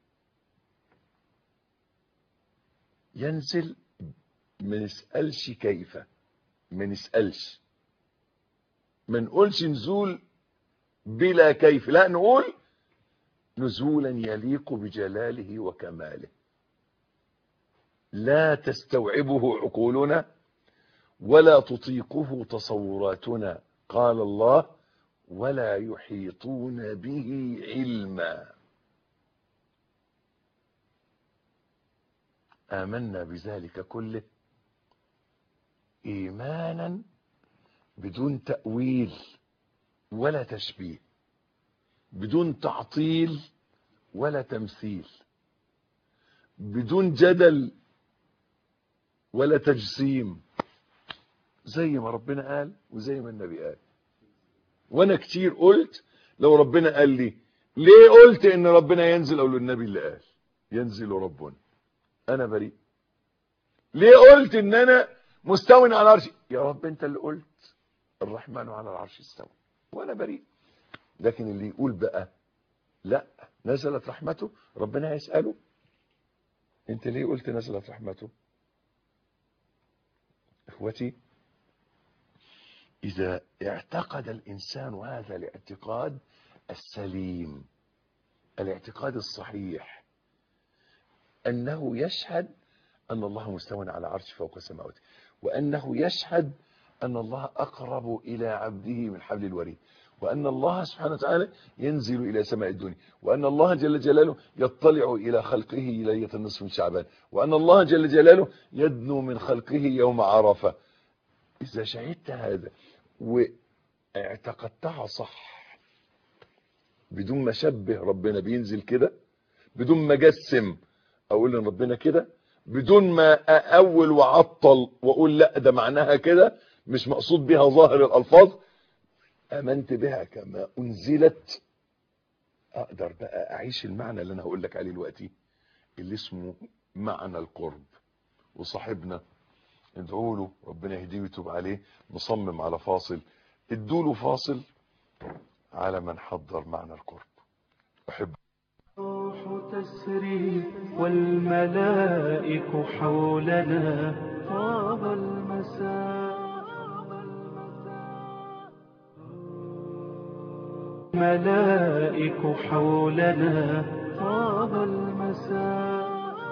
[SPEAKER 2] ينزل ما نسألش كيف ما نسألش ما نقولش نزول بلا كيف لا نقول نزولا يليق بجلاله وكماله لا تستوعبه عقولنا ولا تطيقه تصوراتنا قال الله ولا يحيطون به علما آمنا بذلك كله إيمانا بدون تأويل ولا تشبيه بدون تعطيل ولا تمثيل بدون جدل ولا تجسيم زي ما ربنا قال وزي ما النبي قال وانا كتير قلت لو ربنا قال لي ليه قلت ان ربنا ينزل او النبي اللي قال ينزل ربنا انا بريء ليه قلت ان انا مستو على العرش يا رب انت اللي قلت الرحمن على العرش استوى وانا بريء لكن اللي يقول بقى لا نزلت رحمته ربنا هيسأله انت ليه قلت نزلت رحمته اخوتي اذا اعتقد الانسان هذا الاعتقاد السليم الاعتقاد الصحيح انه يشهد ان الله مستوى على عرش فوق سماواته وانه يشهد ان الله اقرب الى عبده من حبل الوريد وأن الله سبحانه وتعالى ينزل إلى سماء الدنيا وأن الله جل جلاله يطلع إلى خلقه ليلة النصف من شعبان وأن الله جل جلاله يدنو من خلقه يوم عرفة إذا شهدت هذا واعتقدتها صح بدون ما شبه ربنا بينزل كده بدون ما جسم أقول إن ربنا كده بدون ما أول وعطل وأقول لا ده معناها كده مش مقصود بها ظاهر الألفاظ امنت بها كما انزلت اقدر بقى اعيش المعنى اللي انا هقول لك عليه دلوقتي اللي اسمه معنى القرب وصاحبنا ادعوا له ربنا يهديه ويتوب عليه مصمم على فاصل ادوا له فاصل على من حضر معنى القرب احب
[SPEAKER 1] الروح تسري والملائك حولنا طاب المساء الملائك حولنا طاب المساء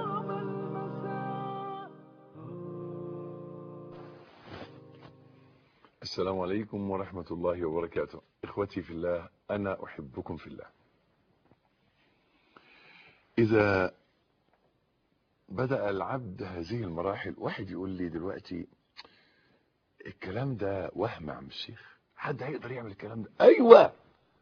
[SPEAKER 2] السلام عليكم ورحمة الله وبركاته إخوتي في الله أنا أحبكم في الله إذا بدأ العبد هذه المراحل واحد يقول لي دلوقتي الكلام ده وهم يا عم الشيخ حد هيقدر يعمل الكلام ده أيوة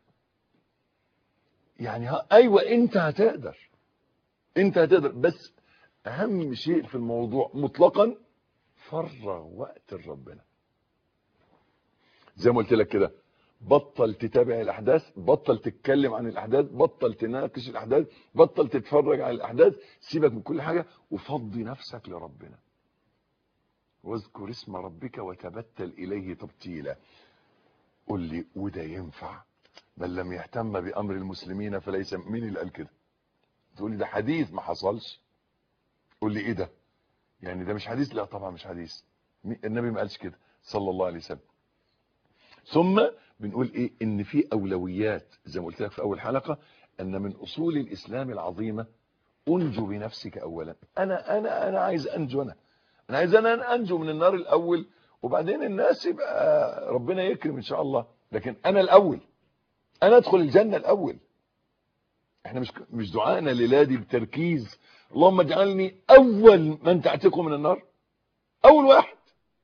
[SPEAKER 2] يعني ها أيوة أنت هتقدر أنت هتقدر بس أهم شيء في الموضوع مطلقا فرغ وقت لربنا زي ما قلت لك كده بطل تتابع الاحداث بطل تتكلم عن الاحداث بطل تناقش الاحداث بطل تتفرج على الاحداث سيبك من كل حاجه وفضي نفسك لربنا واذكر اسم ربك وتبتل اليه تبتيلا قول لي وده ينفع من لم يهتم بامر المسلمين فليس مين اللي قال كده تقول لي ده حديث ما حصلش قول لي ايه ده يعني ده مش حديث لا طبعا مش حديث النبي ما قالش كده صلى الله عليه وسلم ثم بنقول ايه ان في اولويات زي ما قلت لك في اول حلقة ان من اصول الاسلام العظيمة انجو بنفسك اولا انا انا انا عايز انجو انا انا عايز انا انجو من النار الاول وبعدين الناس يبقى ربنا يكرم ان شاء الله لكن انا الاول انا ادخل الجنة الاول احنا مش مش دعائنا للادي بتركيز اللهم اجعلني اول من تعتقه من النار اول واحد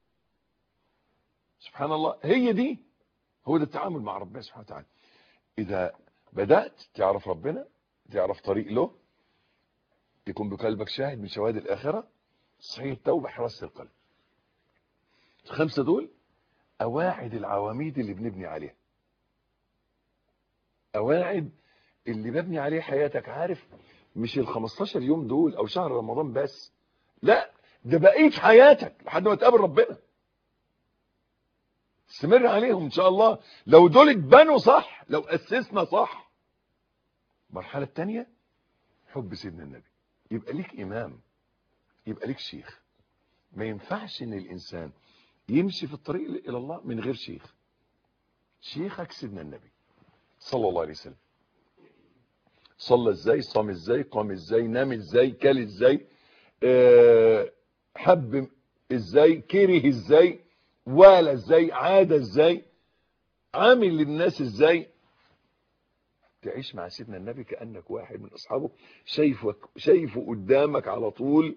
[SPEAKER 2] سبحان الله هي دي هو ده التعامل مع ربنا سبحانه وتعالى اذا بدأت تعرف ربنا تعرف طريق له يكون بقلبك شاهد من شواهد الآخرة صحيح التوبة حراسة القلب الخمسة دول أواعد العواميد اللي بنبني عليها أواعد اللي ببني عليه حياتك عارف مش ال 15 يوم دول أو شهر رمضان بس لا ده بقيت حياتك لحد ما تقابل ربنا استمر عليهم ان شاء الله لو دول اتبنوا صح لو اسسنا صح المرحله الثانيه حب سيدنا النبي يبقى ليك امام يبقى ليك شيخ ما ينفعش ان الانسان يمشي في الطريق الى الله من غير شيخ شيخك سيدنا النبي صلى الله عليه وسلم صلى ازاي صام ازاي قام ازاي نام ازاي كل ازاي أه حب ازاي كره ازاي ولا ازاي عاد ازاي عامل للناس ازاي تعيش مع سيدنا النبي كأنك واحد من أصحابه شايفك شايفه قدامك على طول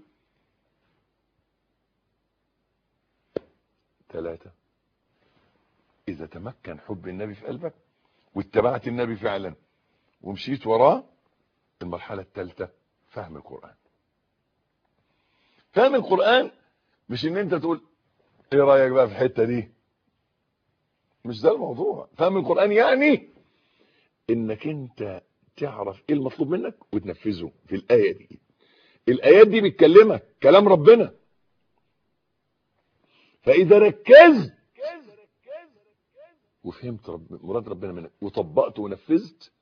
[SPEAKER 2] ثلاثة إذا تمكن حب النبي في قلبك واتبعت النبي فعلا ومشيت وراه المرحلة الثالثة فهم القرآن فهم القرآن مش ان انت تقول ايه رأيك بقى في الحتة دي مش ده الموضوع فهم القرآن يعني انك انت تعرف ايه المطلوب منك وتنفذه في الآية دي الآيات دي بتكلمك كلام ربنا فإذا ركزت وفهمت رب مراد ربنا منك وطبقت ونفذت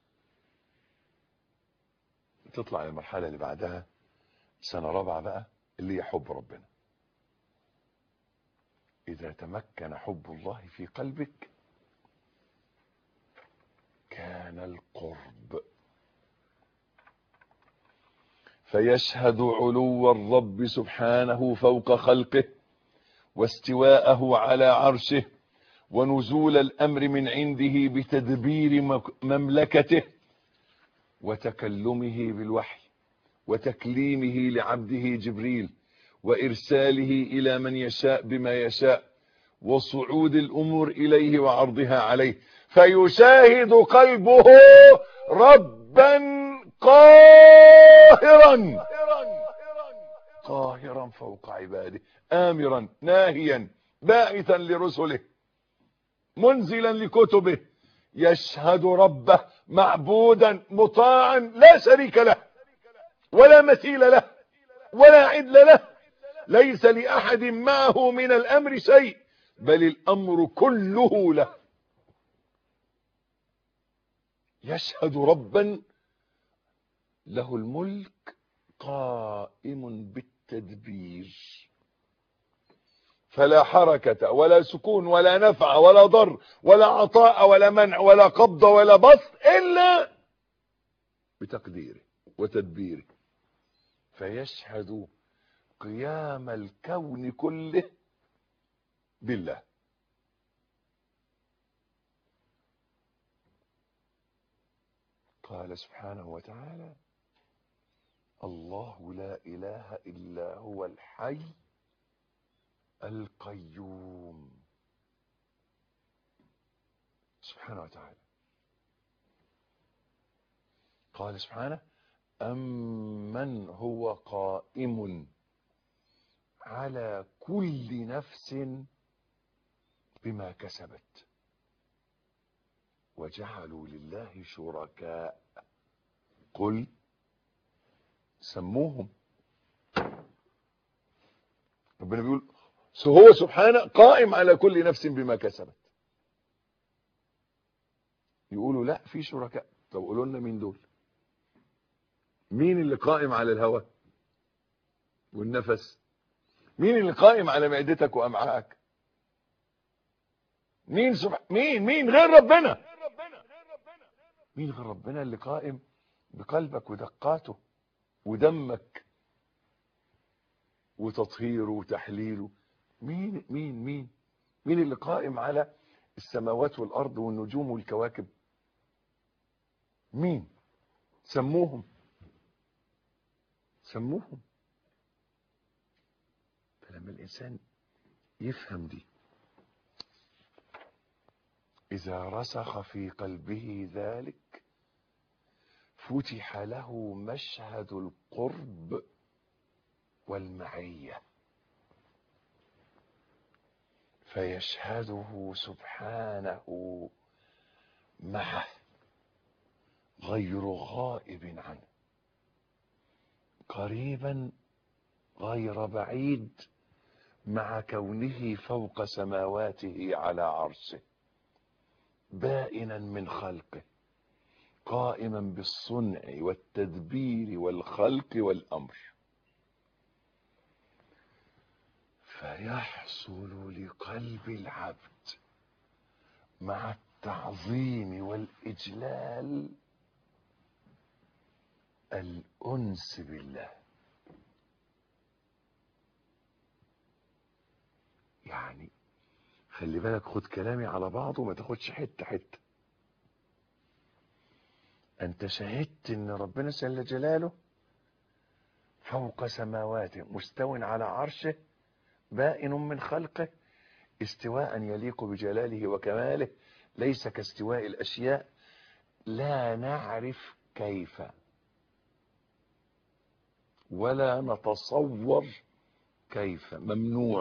[SPEAKER 2] تطلع المرحلة اللي بعدها سنة رابعة بقى اللي هي حب ربنا إذا تمكن حب الله في قلبك كان القرب فيشهد علو الرب سبحانه فوق خلقه واستواءه على عرشه ونزول الأمر من عنده بتدبير مملكته وتكلمه بالوحي وتكليمه لعبده جبريل وإرساله إلى من يشاء بما يشاء وصعود الأمور إليه وعرضها عليه فيشاهد قلبه ربا قاهرا قاهرا فوق عباده آمرا ناهيا باعثا لرسله منزلا لكتبه يشهد ربه معبودا مطاعا لا شريك له ولا مثيل له ولا عدل له ليس لأحد معه من الأمر شيء بل الأمر كله له يشهد ربا له الملك قائم بالتدبير فلا حركة ولا سكون ولا نفع ولا ضر ولا عطاء ولا منع ولا قبض ولا بسط إلا بتقديره وتدبيره فيشهد قيام الكون كله بالله قال سبحانه وتعالى الله لا إله إلا هو الحي القيوم سبحانه وتعالى قال سبحانه أمن هو قائم على كل نفس بما كسبت وجعلوا لله شركاء قل سموهم ربنا بيقول هو سبحانه قائم على كل نفس بما كسبت يقولوا لا في شركاء طب قولوا لنا مين دول مين اللي قائم على الهوى والنفس مين اللي قائم على معدتك وامعائك مين سبح... مين مين غير ربنا مين غير ربنا اللي قائم بقلبك ودقاته ودمك وتطهيره وتحليله مين مين مين مين اللي قائم على السماوات والارض والنجوم والكواكب مين سموهم سموهم فلما الانسان يفهم دي اذا رسخ في قلبه ذلك فتح له مشهد القرب والمعيه فيشهده سبحانه معه غير غائب عنه قريبا غير بعيد مع كونه فوق سماواته على عرشه بائنا من خلقه قائما بالصنع والتدبير والخلق والامر فيحصل لقلب العبد مع التعظيم والاجلال الانس بالله يعني خلي بالك خد كلامي على بعضه وما تاخدش حته حته انت شهدت ان ربنا جل جلاله فوق سماواته مستو على عرشه بائن من خلقه استواء يليق بجلاله وكماله ليس كاستواء الاشياء لا نعرف كيف ولا نتصور كيف ممنوع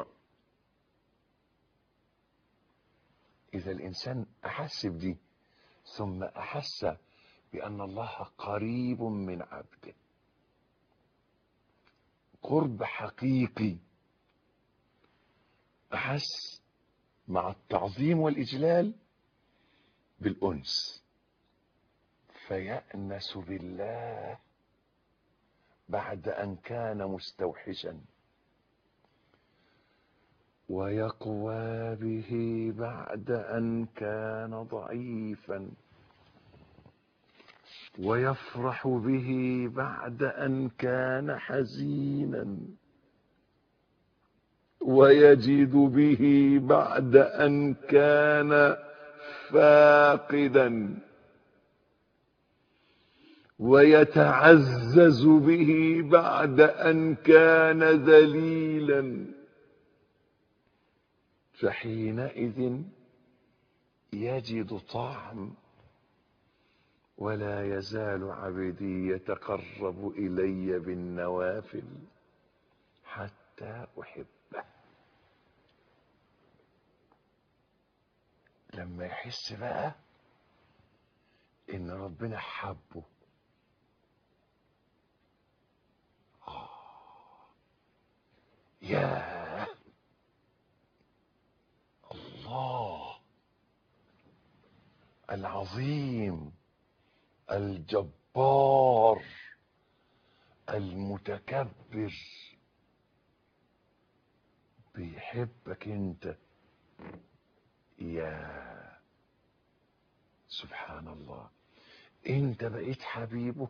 [SPEAKER 2] إذا الإنسان أحس بدي ثم أحس بأن الله قريب من عبده قرب حقيقي أحس مع التعظيم والإجلال بالأنس فيأنس بالله بعد أن كان مستوحشا ويقوى به بعد أن كان ضعيفا ويفرح به بعد أن كان حزينا ويجد به بعد أن كان فاقدا ويتعزز به بعد أن كان ذليلا فحينئذ يجد طعم ولا يزال عبدي يتقرب إلي بالنوافل حتى أحبه لما يحس بقى إن ربنا حبه ياه الله العظيم الجبار المتكبر بيحبك انت يا سبحان الله انت بقيت حبيبه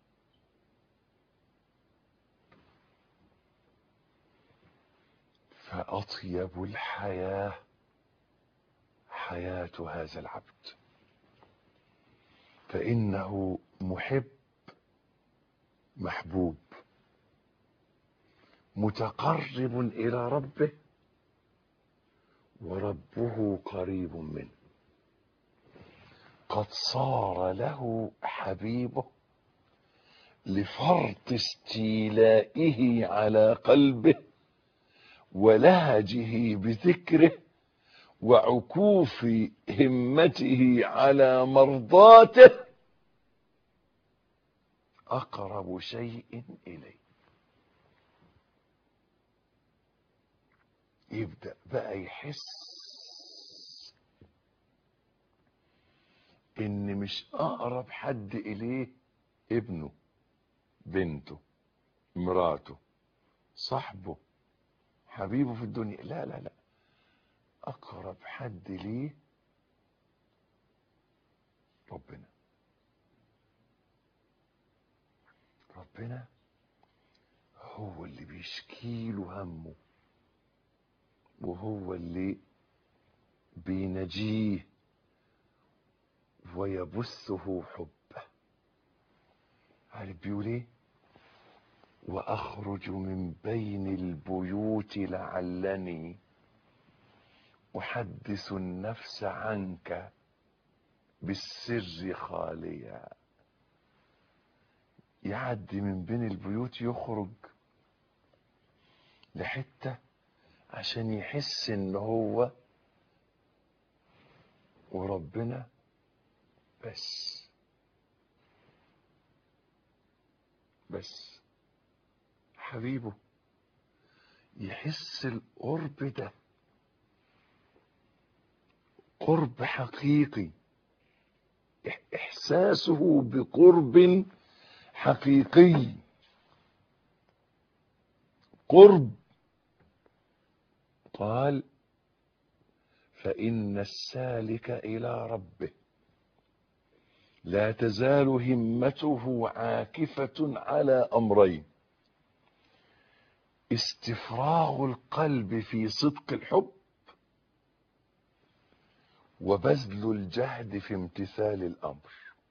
[SPEAKER 2] فأطيب الحياة حياة هذا العبد فإنه محب محبوب متقرب إلى ربه وربه قريب منه قد صار له حبيبه لفرط استيلائه على قلبه ولهجه بذكره وعكوف همته على مرضاته اقرب شيء اليه يبدا بقى يحس ان مش اقرب حد اليه ابنه بنته مراته صاحبه حبيبه في الدنيا لا لا لا اقرب حد ليه ربنا ربنا هو اللي بيشكيله همه وهو اللي بينجيه ويبثه حبه عارف بيقول ايه واخرج من بين البيوت لعلني احدث النفس عنك بالسر خاليا يعدي من بين البيوت يخرج لحتة عشان يحس ان هو وربنا بس بس حبيبه يحس القرب ده قرب حقيقي إح- احساسه بقرب حقيقي قرب قال فإن السالك إلى ربه لا تزال همته عاكفة على أمرين استفراغ القلب في صدق الحب وبذل الجهد في امتثال الأمر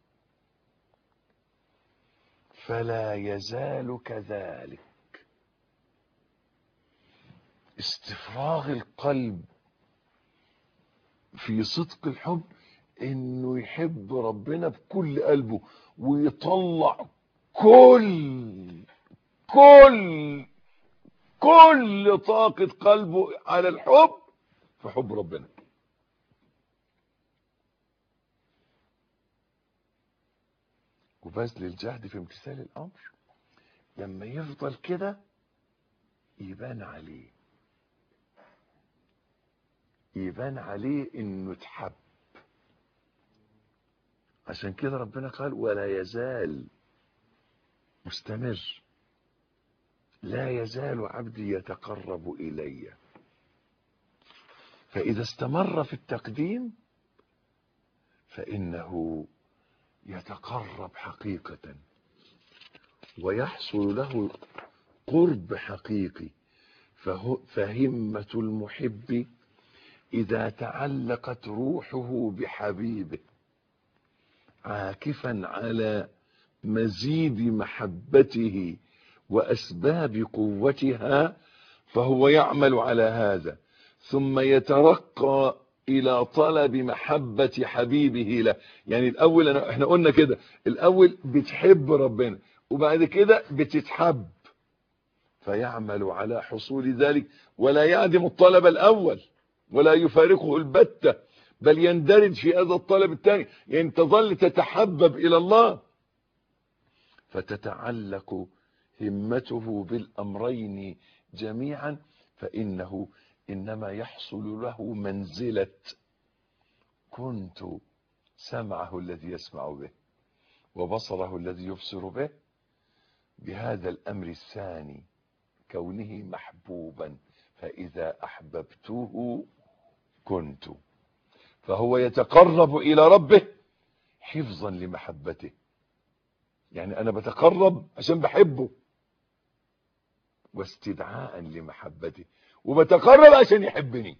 [SPEAKER 2] فلا يزال كذلك استفراغ القلب في صدق الحب انه يحب ربنا بكل قلبه ويطلع كل كل كل طاقة قلبه على الحب في حب ربنا وبذل الجهد في امتثال الامر لما يفضل كده يبان عليه يبان عليه انه اتحب عشان كده ربنا قال ولا يزال مستمر لا يزال عبدي يتقرب الي فاذا استمر في التقديم فانه يتقرب حقيقه ويحصل له قرب حقيقي فهو فهمه المحب اذا تعلقت روحه بحبيبه عاكفا على مزيد محبته واسباب قوتها فهو يعمل على هذا ثم يترقى الى طلب محبه حبيبه له يعني الاول أنا احنا قلنا كده الاول بتحب ربنا وبعد كده بتتحب فيعمل على حصول ذلك ولا يعدم الطلب الاول ولا يفارقه البته بل يندرج في هذا الطلب الثاني يعني تظل تتحبب الى الله فتتعلق همته بالامرين جميعا فانه انما يحصل له منزله كنت سمعه الذي يسمع به وبصره الذي يبصر به بهذا الامر الثاني كونه محبوبا فاذا احببته كنت فهو يتقرب الى ربه حفظا لمحبته يعني انا بتقرب عشان بحبه واستدعاء لمحبته وبتقرب عشان يحبني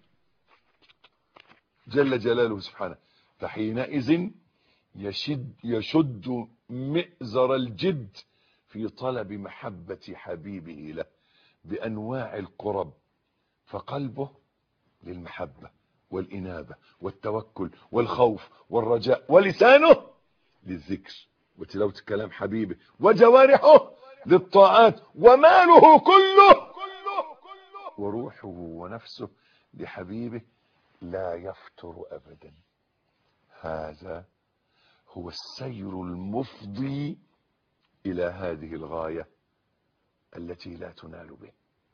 [SPEAKER 2] جل جلاله سبحانه فحينئذ يشد يشد مئزر الجد في طلب محبة حبيبه له بأنواع القرب فقلبه للمحبة والإنابة والتوكل والخوف والرجاء ولسانه للذكر وتلاوة كلام حبيبه وجوارحه للطاعات وماله كله وروحه ونفسه لحبيبه لا يفتر أبدا هذا هو السير المفضي إلى هذه الغاية التي لا تنال به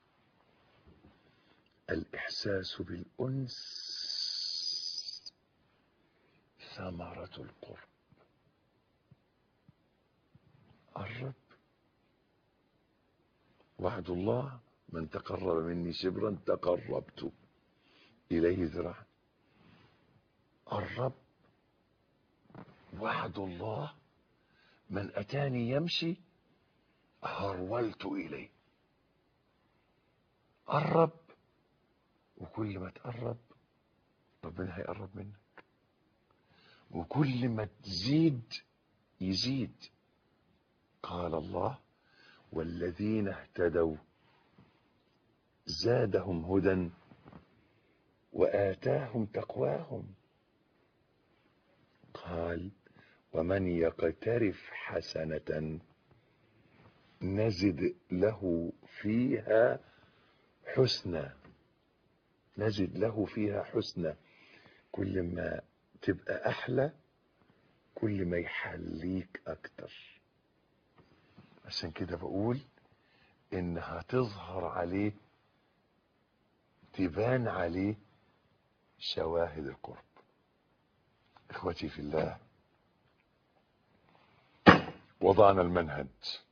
[SPEAKER 2] الإحساس بالأنس ثمرة القرب الرب وعد الله من تقرب مني شبرا تقربت إليه ذراعا الرب وعد الله من أتاني يمشي هرولت إليه قرب وكل ما تقرب ربنا هيقرب منك وكل ما تزيد يزيد قال الله والذين اهتدوا زادهم هدى وآتاهم تقواهم قال ومن يقترف حسنة نزد له فيها حسنى نجد له فيها حسنى كل ما تبقى احلى كل ما يحليك اكتر عشان كده بقول انها تظهر عليه تبان عليه شواهد القرب اخوتي في الله وضعنا المنهج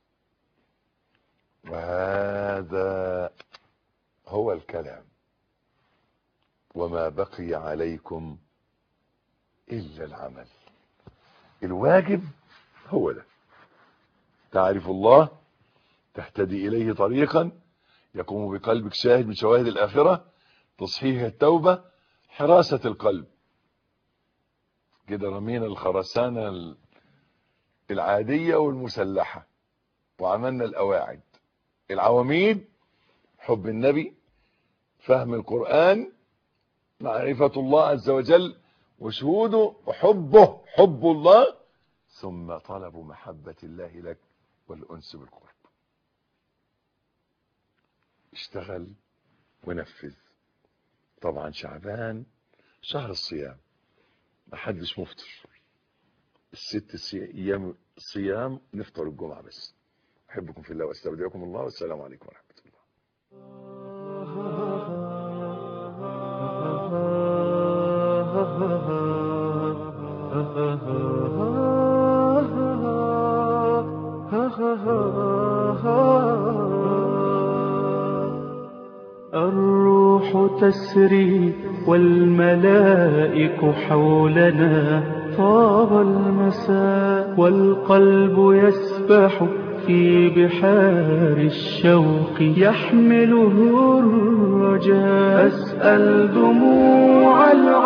[SPEAKER 2] وهذا هو الكلام وما بقي عليكم إلا العمل الواجب هو ده تعرف الله تهتدي إليه طريقا يقوم بقلبك شاهد من شواهد الآخرة تصحيح التوبة حراسة القلب كده رمينا الخرسانة العادية والمسلحة وعملنا الأواعد العواميد حب النبي فهم القرآن معرفة الله عز وجل وشهوده وحبه حب الله ثم طلب محبة الله لك والأنس بالقرب اشتغل ونفذ طبعا شعبان شهر الصيام ما حدش مفطر الست ايام صيام نفطر الجمعة بس احبكم في الله واستودعكم الله والسلام عليكم ورحمة الله
[SPEAKER 1] الروح تسري والملائك حولنا طاب المساء والقلب يسبح في بحار الشوق يحمله الرجاء أسأل دموع العين